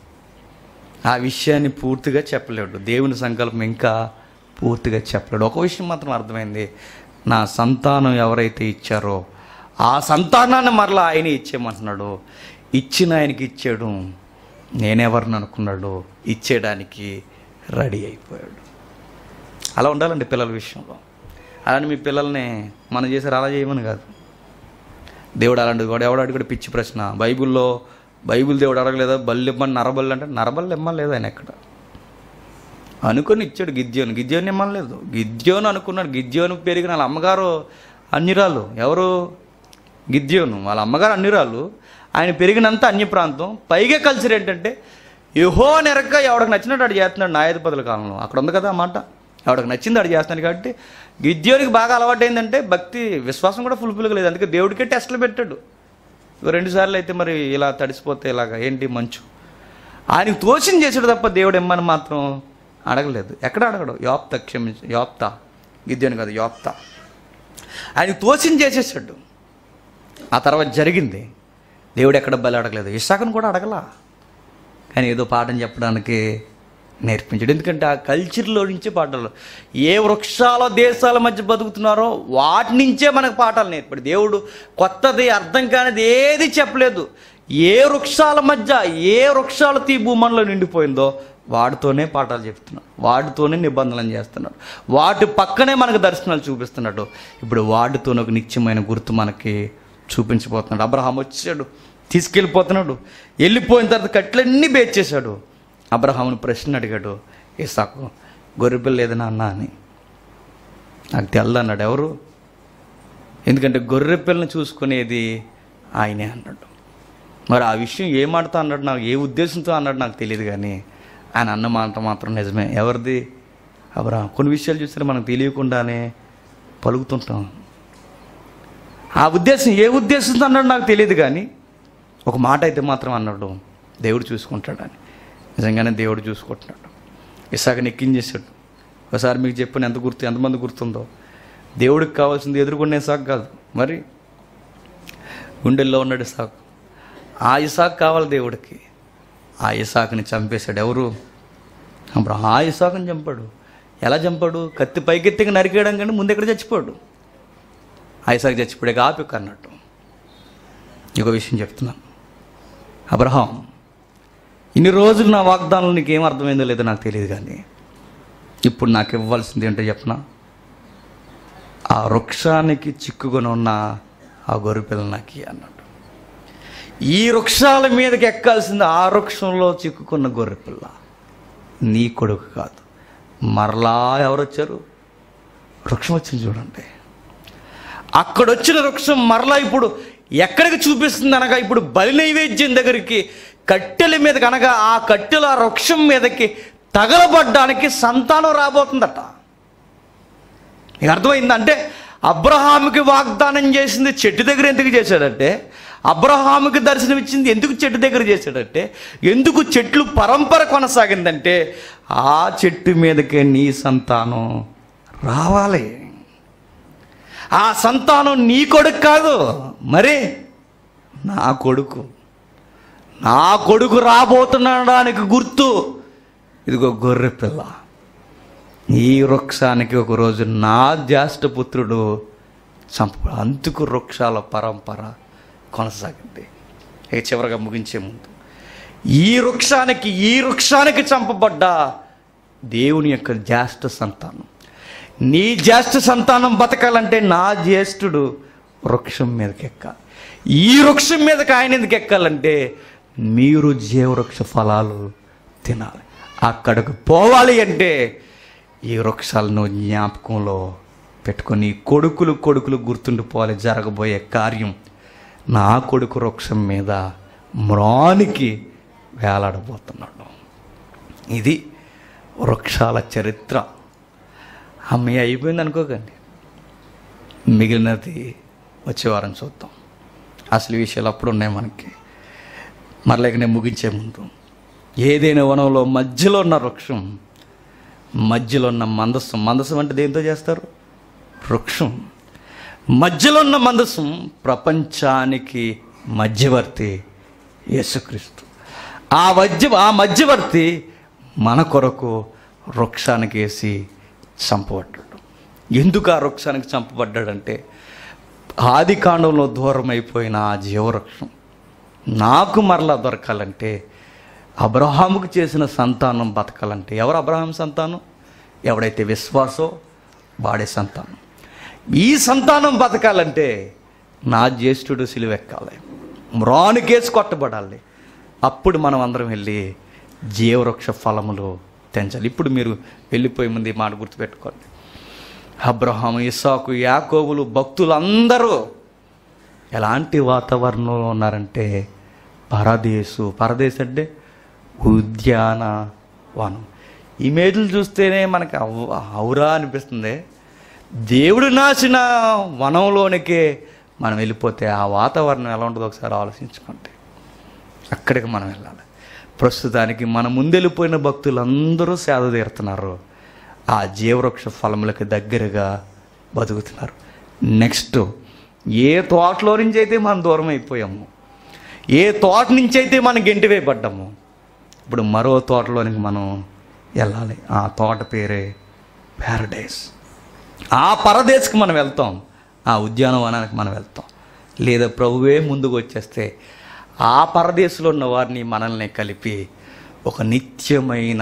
ఆ విషయాన్ని పూర్తిగా చెప్పలేడు దేవుని సంకల్పం ఇంకా పూర్తిగా చెప్పలేడు ఒక విషయం మాత్రం అర్థమైంది నా సంతానం ఎవరైతే ఇచ్చారో ఆ సంతానాన్ని మరలా ఆయన ఇచ్చేయమంటున్నాడు ఇచ్చిన ఆయనకి ఇచ్చాడు నేనెవరిని అనుకున్నాడు ఇచ్చేయడానికి రెడీ అయిపోయాడు అలా ఉండాలండి పిల్లల విషయంలో అలాంటి మీ పిల్లల్ని మనం చేసారు అలా చేయమని కాదు దేవుడు అలాంటిది కూడా ఎవడు అడిగాడు పిచ్చి ప్రశ్న బైబిల్లో బైబిల్ దేవుడు అడగలేదా బల్లి ఇమ్మని నరబల్లి అంటే నరబల్లి ఇమ్మలేదు ఆయన ఎక్కడ అనుకొని ఇచ్చాడు గిద్యోని గిద్యోని ఇమ్మలేదు గిద్యోను అనుకున్నాడు గిద్యోను పెరిగిన వాళ్ళ అమ్మగారు అన్యురాలు ఎవరు గిద్యోను వాళ్ళ అమ్మగారు అన్యురాలు ఆయన పెరిగినంత అన్య ప్రాంతం పైగా కల్చర్ ఏంటంటే యుహో నెరక ఎవడికి నచ్చినట్టు అడు చేస్తున్నాడు న్యాయాధిపతుల కాలంలో అక్కడ ఉంది కదా ఆ మాట ఆవిడకి నచ్చింది ఆడు చేస్తాను కాబట్టి గిద్యోనికి బాగా అలవాటు ఏంటంటే భక్తి విశ్వాసం కూడా ఫుల్ఫిల్గా లేదు అందుకే దేవుడికే టెస్టులు పెట్టాడు ఇక రెండు సార్లు అయితే మరి ఇలా తడిసిపోతే ఇలాగా ఏంటి మంచు ఆయనకు తోచింది చేసాడు తప్ప దేవుడు ఇమ్మని మాత్రం అడగలేదు ఎక్కడ అడగడు యోప్త క్షమించి యోప్త గిద్యోని కాదు యోప్త ఆయనకు తోచింది చేసేసాడు ఆ తర్వాత జరిగింది దేవుడు ఎక్కడ బలి అడగలేదు ఇసాకను కూడా అడగలా కానీ ఏదో పాఠం చెప్పడానికి నేర్పించాడు ఎందుకంటే ఆ కల్చర్లో నుంచే పాఠాలు ఏ వృక్షాల దేశాల మధ్య బతుకుతున్నారో వాటి నుంచే మనకు పాఠాలు నేర్పాడు దేవుడు కొత్తది అర్థం కానిది ఏది చెప్పలేదు ఏ వృక్షాల మధ్య ఏ వృక్షాలు తీ భూమంలో నిండిపోయిందో వాటితోనే పాఠాలు చెప్తున్నాడు వాటితోనే నిబంధనలు చేస్తున్నాడు వాటి పక్కనే మనకు దర్శనాలు చూపిస్తున్నాడు ఇప్పుడు వాటితోనే ఒక నిత్యమైన గుర్తు మనకి చూపించబోతున్నాడు అబ్రహాం వచ్చాడు తీసుకెళ్ళిపోతున్నాడు వెళ్ళిపోయిన తర్వాత కట్లన్నీ బేచేశాడు అబ్రహామును ప్రశ్న అడిగాడు ఇసాకు గొర్రెపిల్ల ఏదైనా అన్నా అని నాకు తెల్దు అన్నాడు ఎవరు ఎందుకంటే గొర్రె పిల్లని చూసుకునేది ఆయనే అన్నాడు మరి ఆ విషయం ఏ మాటతో అన్నాడు నాకు ఏ ఉద్దేశంతో అన్నాడు నాకు తెలియదు కానీ ఆయన అన్న మాట మాత్రం నిజమే ఎవరిది అబ్రహాం కొన్ని విషయాలు చూస్తే మనకు తెలియకుండానే పలుకుతుంటాం ఆ ఉద్దేశం ఏ ఉద్దేశంతో అన్నాడు నాకు తెలియదు కానీ ఒక మాట అయితే మాత్రం అన్నాడు దేవుడు చూసుకుంటాడని నిజంగానే దేవుడు చూసుకుంటున్నాడు ఇసాక ఎక్కించేశాడు ఒకసారి మీకు చెప్పిన ఎంత గుర్తు ఎంతమంది గుర్తుందో దేవుడికి కావాల్సింది ఎదుర్కొనే ఇసాక్ కాదు మరి గుండెల్లో ఉన్నాడు ఇసాక్ ఆ ఇసాక్ కావాలి దేవుడికి ఆ ఇసాకుని చంపేశాడు ఎవరు అప్పుడు ఆ ఇసాకుని చంపాడు ఎలా చంపాడు కత్తి పైకెత్తికి నరికేయడం కానీ ముందు ఎక్కడ చచ్చిపోయాడు ఐసాక్ చచ్చిపోయాక ఆపిక అన్నట్టు ఇంకో విషయం చెప్తున్నాను అబ్రహాం ఇన్ని రోజులు నా వాగ్దానం నీకేం అర్థమైందో లేదో నాకు తెలియదు కానీ ఇప్పుడు నాకు ఇవ్వాల్సింది ఏంటో చెప్పనా ఆ వృక్షానికి చిక్కుకొని ఉన్న ఆ గొర్రెపిల్ల నాకు ఇయ్యి అన్నాడు ఈ వృక్షాల మీదకి ఎక్కాల్సింది ఆ వృక్షంలో చిక్కుకున్న గొర్రెపిల్ల నీ కొడుకు కాదు మరలా ఎవరు వచ్చారు వృక్షం వచ్చింది చూడండి అక్కడ వచ్చిన వృక్షం మరలా ఇప్పుడు ఎక్కడికి చూపిస్తుంది అనగా ఇప్పుడు బలి నైవేద్యం దగ్గరికి కట్టెల మీదకి అనగా ఆ కట్టెల ఆ వృక్షం మీదకి తగలబడ్డానికి సంతానం రాబోతుందట నీకు అర్థమైందంటే అబ్రహాముకి వాగ్దానం చేసింది చెట్టు దగ్గర ఎందుకు చేశాడంటే అబ్రహాముకి దర్శనం ఇచ్చింది ఎందుకు చెట్టు దగ్గర చేశాడంటే ఎందుకు చెట్లు పరంపర కొనసాగిందంటే ఆ చెట్టు మీదకే నీ సంతానం రావాలి ఆ సంతానం నీ కొడుకు కాదు మరి నా కొడుకు నా కొడుకు రాబోతున్నాడానికి గుర్తు ఇదిగో గొర్రె పిల్ల ఈ వృక్షానికి ఒకరోజు నా జ్యేష్ఠపుత్రుడు చంప అందుకు వృక్షాల పరంపర కొనసాగింది ఇక చివరగా ముగించే ముందు ఈ వృక్షానికి ఈ వృక్షానికి చంపబడ్డ దేవుని యొక్క జ్యేష్ఠ సంతానం నీ జ్యేష్ఠ సంతానం బతకాలంటే నా జ్యేష్ఠుడు వృక్షం మీదకి ఎక్కాలి ఈ వృక్షం మీదకి ఆయన ఎందుకు ఎక్కాలంటే మీరు జీవవృక్ష ఫలాలు తినాలి అక్కడికి పోవాలి అంటే ఈ వృక్షాలను జ్ఞాపకంలో పెట్టుకొని కొడుకులు కొడుకులు గుర్తుండిపోవాలి జరగబోయే కార్యం నా కొడుకు వృక్షం మీద మ్రానికి వేలాడబోతున్నాడు ఇది వృక్షాల చరిత్ర అమ్మాయి అయిపోయింది అనుకోకండి మిగిలినది వచ్చే వారం చూద్దాం అసలు ఈ విషయాలు అప్పుడు ఉన్నాయి మనకి మరలేక నేను ముగించే ముందు ఏదైనా వనంలో మధ్యలో ఉన్న వృక్షం మధ్యలో ఉన్న మందస్సం మందస్సం అంటే దేంతో చేస్తారు వృక్షం మధ్యలో ఉన్న మందస్సం ప్రపంచానికి మధ్యవర్తి యేసుక్రీస్తు ఆ మధ్య ఆ మధ్యవర్తి మన కొరకు వృక్షానికి వేసి చంపబడ్డాడు ఎందుకు ఆ వృక్షానికి చంపబడ్డాడంటే ఆది కాండంలో దూరం అయిపోయిన ఆ జీవవృక్షం నాకు మరలా దొరకాలంటే అబ్రహాముకు చేసిన సంతానం బతకాలంటే ఎవరు అబ్రహాం సంతానం ఎవడైతే విశ్వాసో వాడే సంతానం ఈ సంతానం బతకాలంటే నా జ్యేష్ఠుడు సిలువెక్కాలి మ్రానుకేసి కొట్టబడాలి అప్పుడు మనం అందరం వెళ్ళి జీవవృక్ష ఫలములు తెంచాలి ఇప్పుడు మీరు వెళ్ళిపోయే ముందు ఈ మాట గుర్తుపెట్టుకోండి అబ్రహాము ఇసాకు యాకోబులు భక్తులందరూ ఎలాంటి వాతావరణంలో ఉన్నారంటే పరదేశు పరదేశ్ అంటే ఉద్యాన వనం ఇమేజ్లు చూస్తేనే మనకి అవ్ అవురా అనిపిస్తుంది దేవుడు నాసిన వనంలోనికే మనం వెళ్ళిపోతే ఆ వాతావరణం ఎలా ఉంటుందో ఒకసారి ఆలోచించుకోండి అక్కడికి మనం వెళ్ళాలి ప్రస్తుతానికి మన ముందెళ్ళిపోయిన భక్తులందరూ సేద తీరుతున్నారు ఆ జీవవృక్ష ఫలములకి దగ్గరగా బతుకుతున్నారు నెక్స్ట్ ఏ తోటలో నుంచి అయితే మనం దూరం అయిపోయాము ఏ తోట నుంచి అయితే మనం గెంటి వేయబడ్డాము ఇప్పుడు మరో తోటలోనికి మనం వెళ్ళాలి ఆ తోట పేరే ప్యారడైస్ ఆ పరదేశ్కి మనం వెళ్తాం ఆ ఉద్యానవనానికి మనం వెళ్తాం లేదా ప్రభువే ముందుకు వచ్చేస్తే ఆ పరదేశంలో ఉన్న వారిని మనల్ని కలిపి ఒక నిత్యమైన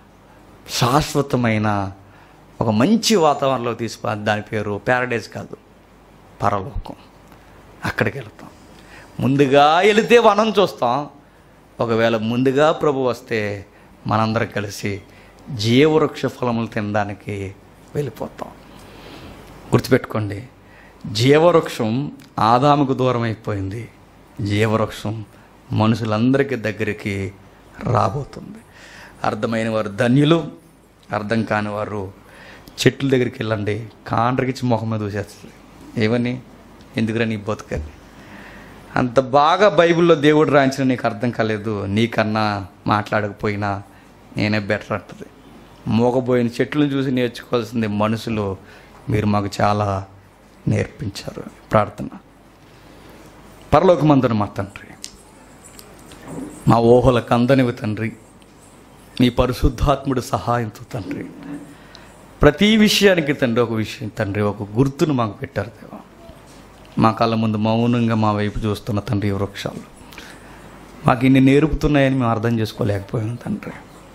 శాశ్వతమైన ఒక మంచి వాతావరణంలో తీసుకు దాని పేరు ప్యారడైజ్ కాదు పరలోకం అక్కడికి వెళ్తాం ముందుగా వెళితే వనం చూస్తాం ఒకవేళ ముందుగా ప్రభు వస్తే మనందరం కలిసి జీవవృక్ష ఫలములు తినడానికి వెళ్ళిపోతాం గుర్తుపెట్టుకోండి జీవవృక్షం ఆదాముకు దూరం అయిపోయింది జీవవృక్షం మనుషులందరికీ దగ్గరికి రాబోతుంది అర్థమైన వారు ధన్యులు అర్థం కాని వారు చెట్ల దగ్గరికి వెళ్ళండి కాండ్రకిచ్చి మొహం మీద చూసేస్తుంది ఏమని ఎందుకురా నీ బతుకని అంత బాగా బైబిల్లో దేవుడు రాయించిన నీకు అర్థం కాలేదు నీకన్నా మాట్లాడకపోయినా నేనే బెటర్ అంటది మోగబోయిన చెట్లను చూసి నేర్చుకోవాల్సింది మనుషులు మీరు మాకు చాలా నేర్పించారు ప్రార్థన పరలోకమందున మా తండ్రి మా ఊహలకు అందనివి తండ్రి మీ పరిశుద్ధాత్ముడు సహాయంతో తండ్రి ప్రతి విషయానికి తండ్రి ఒక విషయం తండ్రి ఒక గుర్తును మాకు పెట్టారు దేవా మా కళ్ళ ముందు మౌనంగా మా వైపు చూస్తున్న తండ్రి ఈ వృక్షాలు మాకు ఇన్ని నేర్పుతున్నాయని మేము అర్థం చేసుకోలేకపోయాం తండ్రి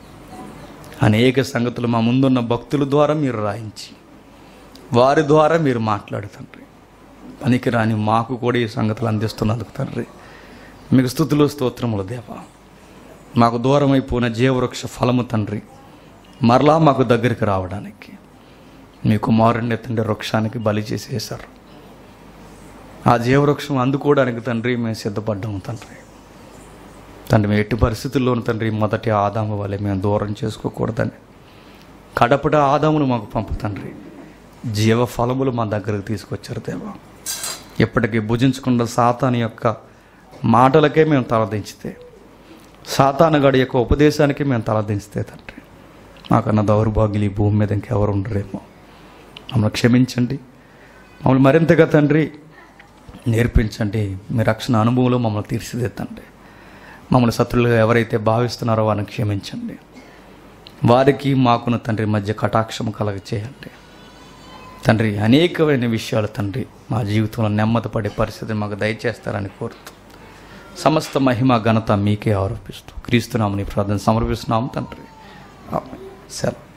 అనేక సంగతులు మా ముందున్న భక్తుల ద్వారా మీరు రాయించి వారి ద్వారా మీరు మాట్లాడు తండ్రి పనికి రాని మాకు కూడా ఈ సంగతులు అందిస్తున్నందుకు తండ్రి మీకు స్థుతులు స్తోత్రములు దేవా మాకు దూరం అయిపోయిన జీవవృక్ష ఫలము తండ్రి మరలా మాకు దగ్గరికి రావడానికి మీ కుమారుణ్ణి తండ్రి వృక్షానికి బలి చేసేసారు ఆ జీవవృక్షం అందుకోవడానికి తండ్రి మేము సిద్ధపడ్డాము తండ్రి తండ్రి మేము ఎట్టి పరిస్థితుల్లోనూ తండ్రి మొదటి ఆదాము వల్ల మేము దూరం చేసుకోకూడదని కడపట ఆదామును మాకు పంపు తండ్రి జీవ ఫలములు మా దగ్గరకు తీసుకొచ్చారు దేవా ఎప్పటికీ భుజించకుండా సాతాను యొక్క మాటలకే మేము తలదించితే సాతానగాడి యొక్క ఉపదేశానికి మేము తలదించితే తండ్రి మాకన్నా దౌర్భాగ్యులు ఈ భూమి మీద ఇంకెవరు ఉండరేమో మమ్మల్ని క్షమించండి మమ్మల్ని మరింతగా తండ్రి నేర్పించండి మీ రక్షణ అనుభవంలో మమ్మల్ని తీర్చిదిద్దండి మమ్మల్ని శత్రులుగా ఎవరైతే భావిస్తున్నారో వారిని క్షమించండి వారికి మాకును తండ్రి మధ్య కటాక్షం కలగ చేయండి తండ్రి అనేకమైన విషయాలు తండ్రి మా జీవితంలో నెమ్మది పడే పరిస్థితిని మాకు దయచేస్తారని కోరుతూ సమస్త మహిమ ఘనత మీకే ఆరోపిస్తూ క్రీస్తునామని ప్రార్థన సమర్పిస్తున్నాము తండ్రి ఆమేన్. సెలవు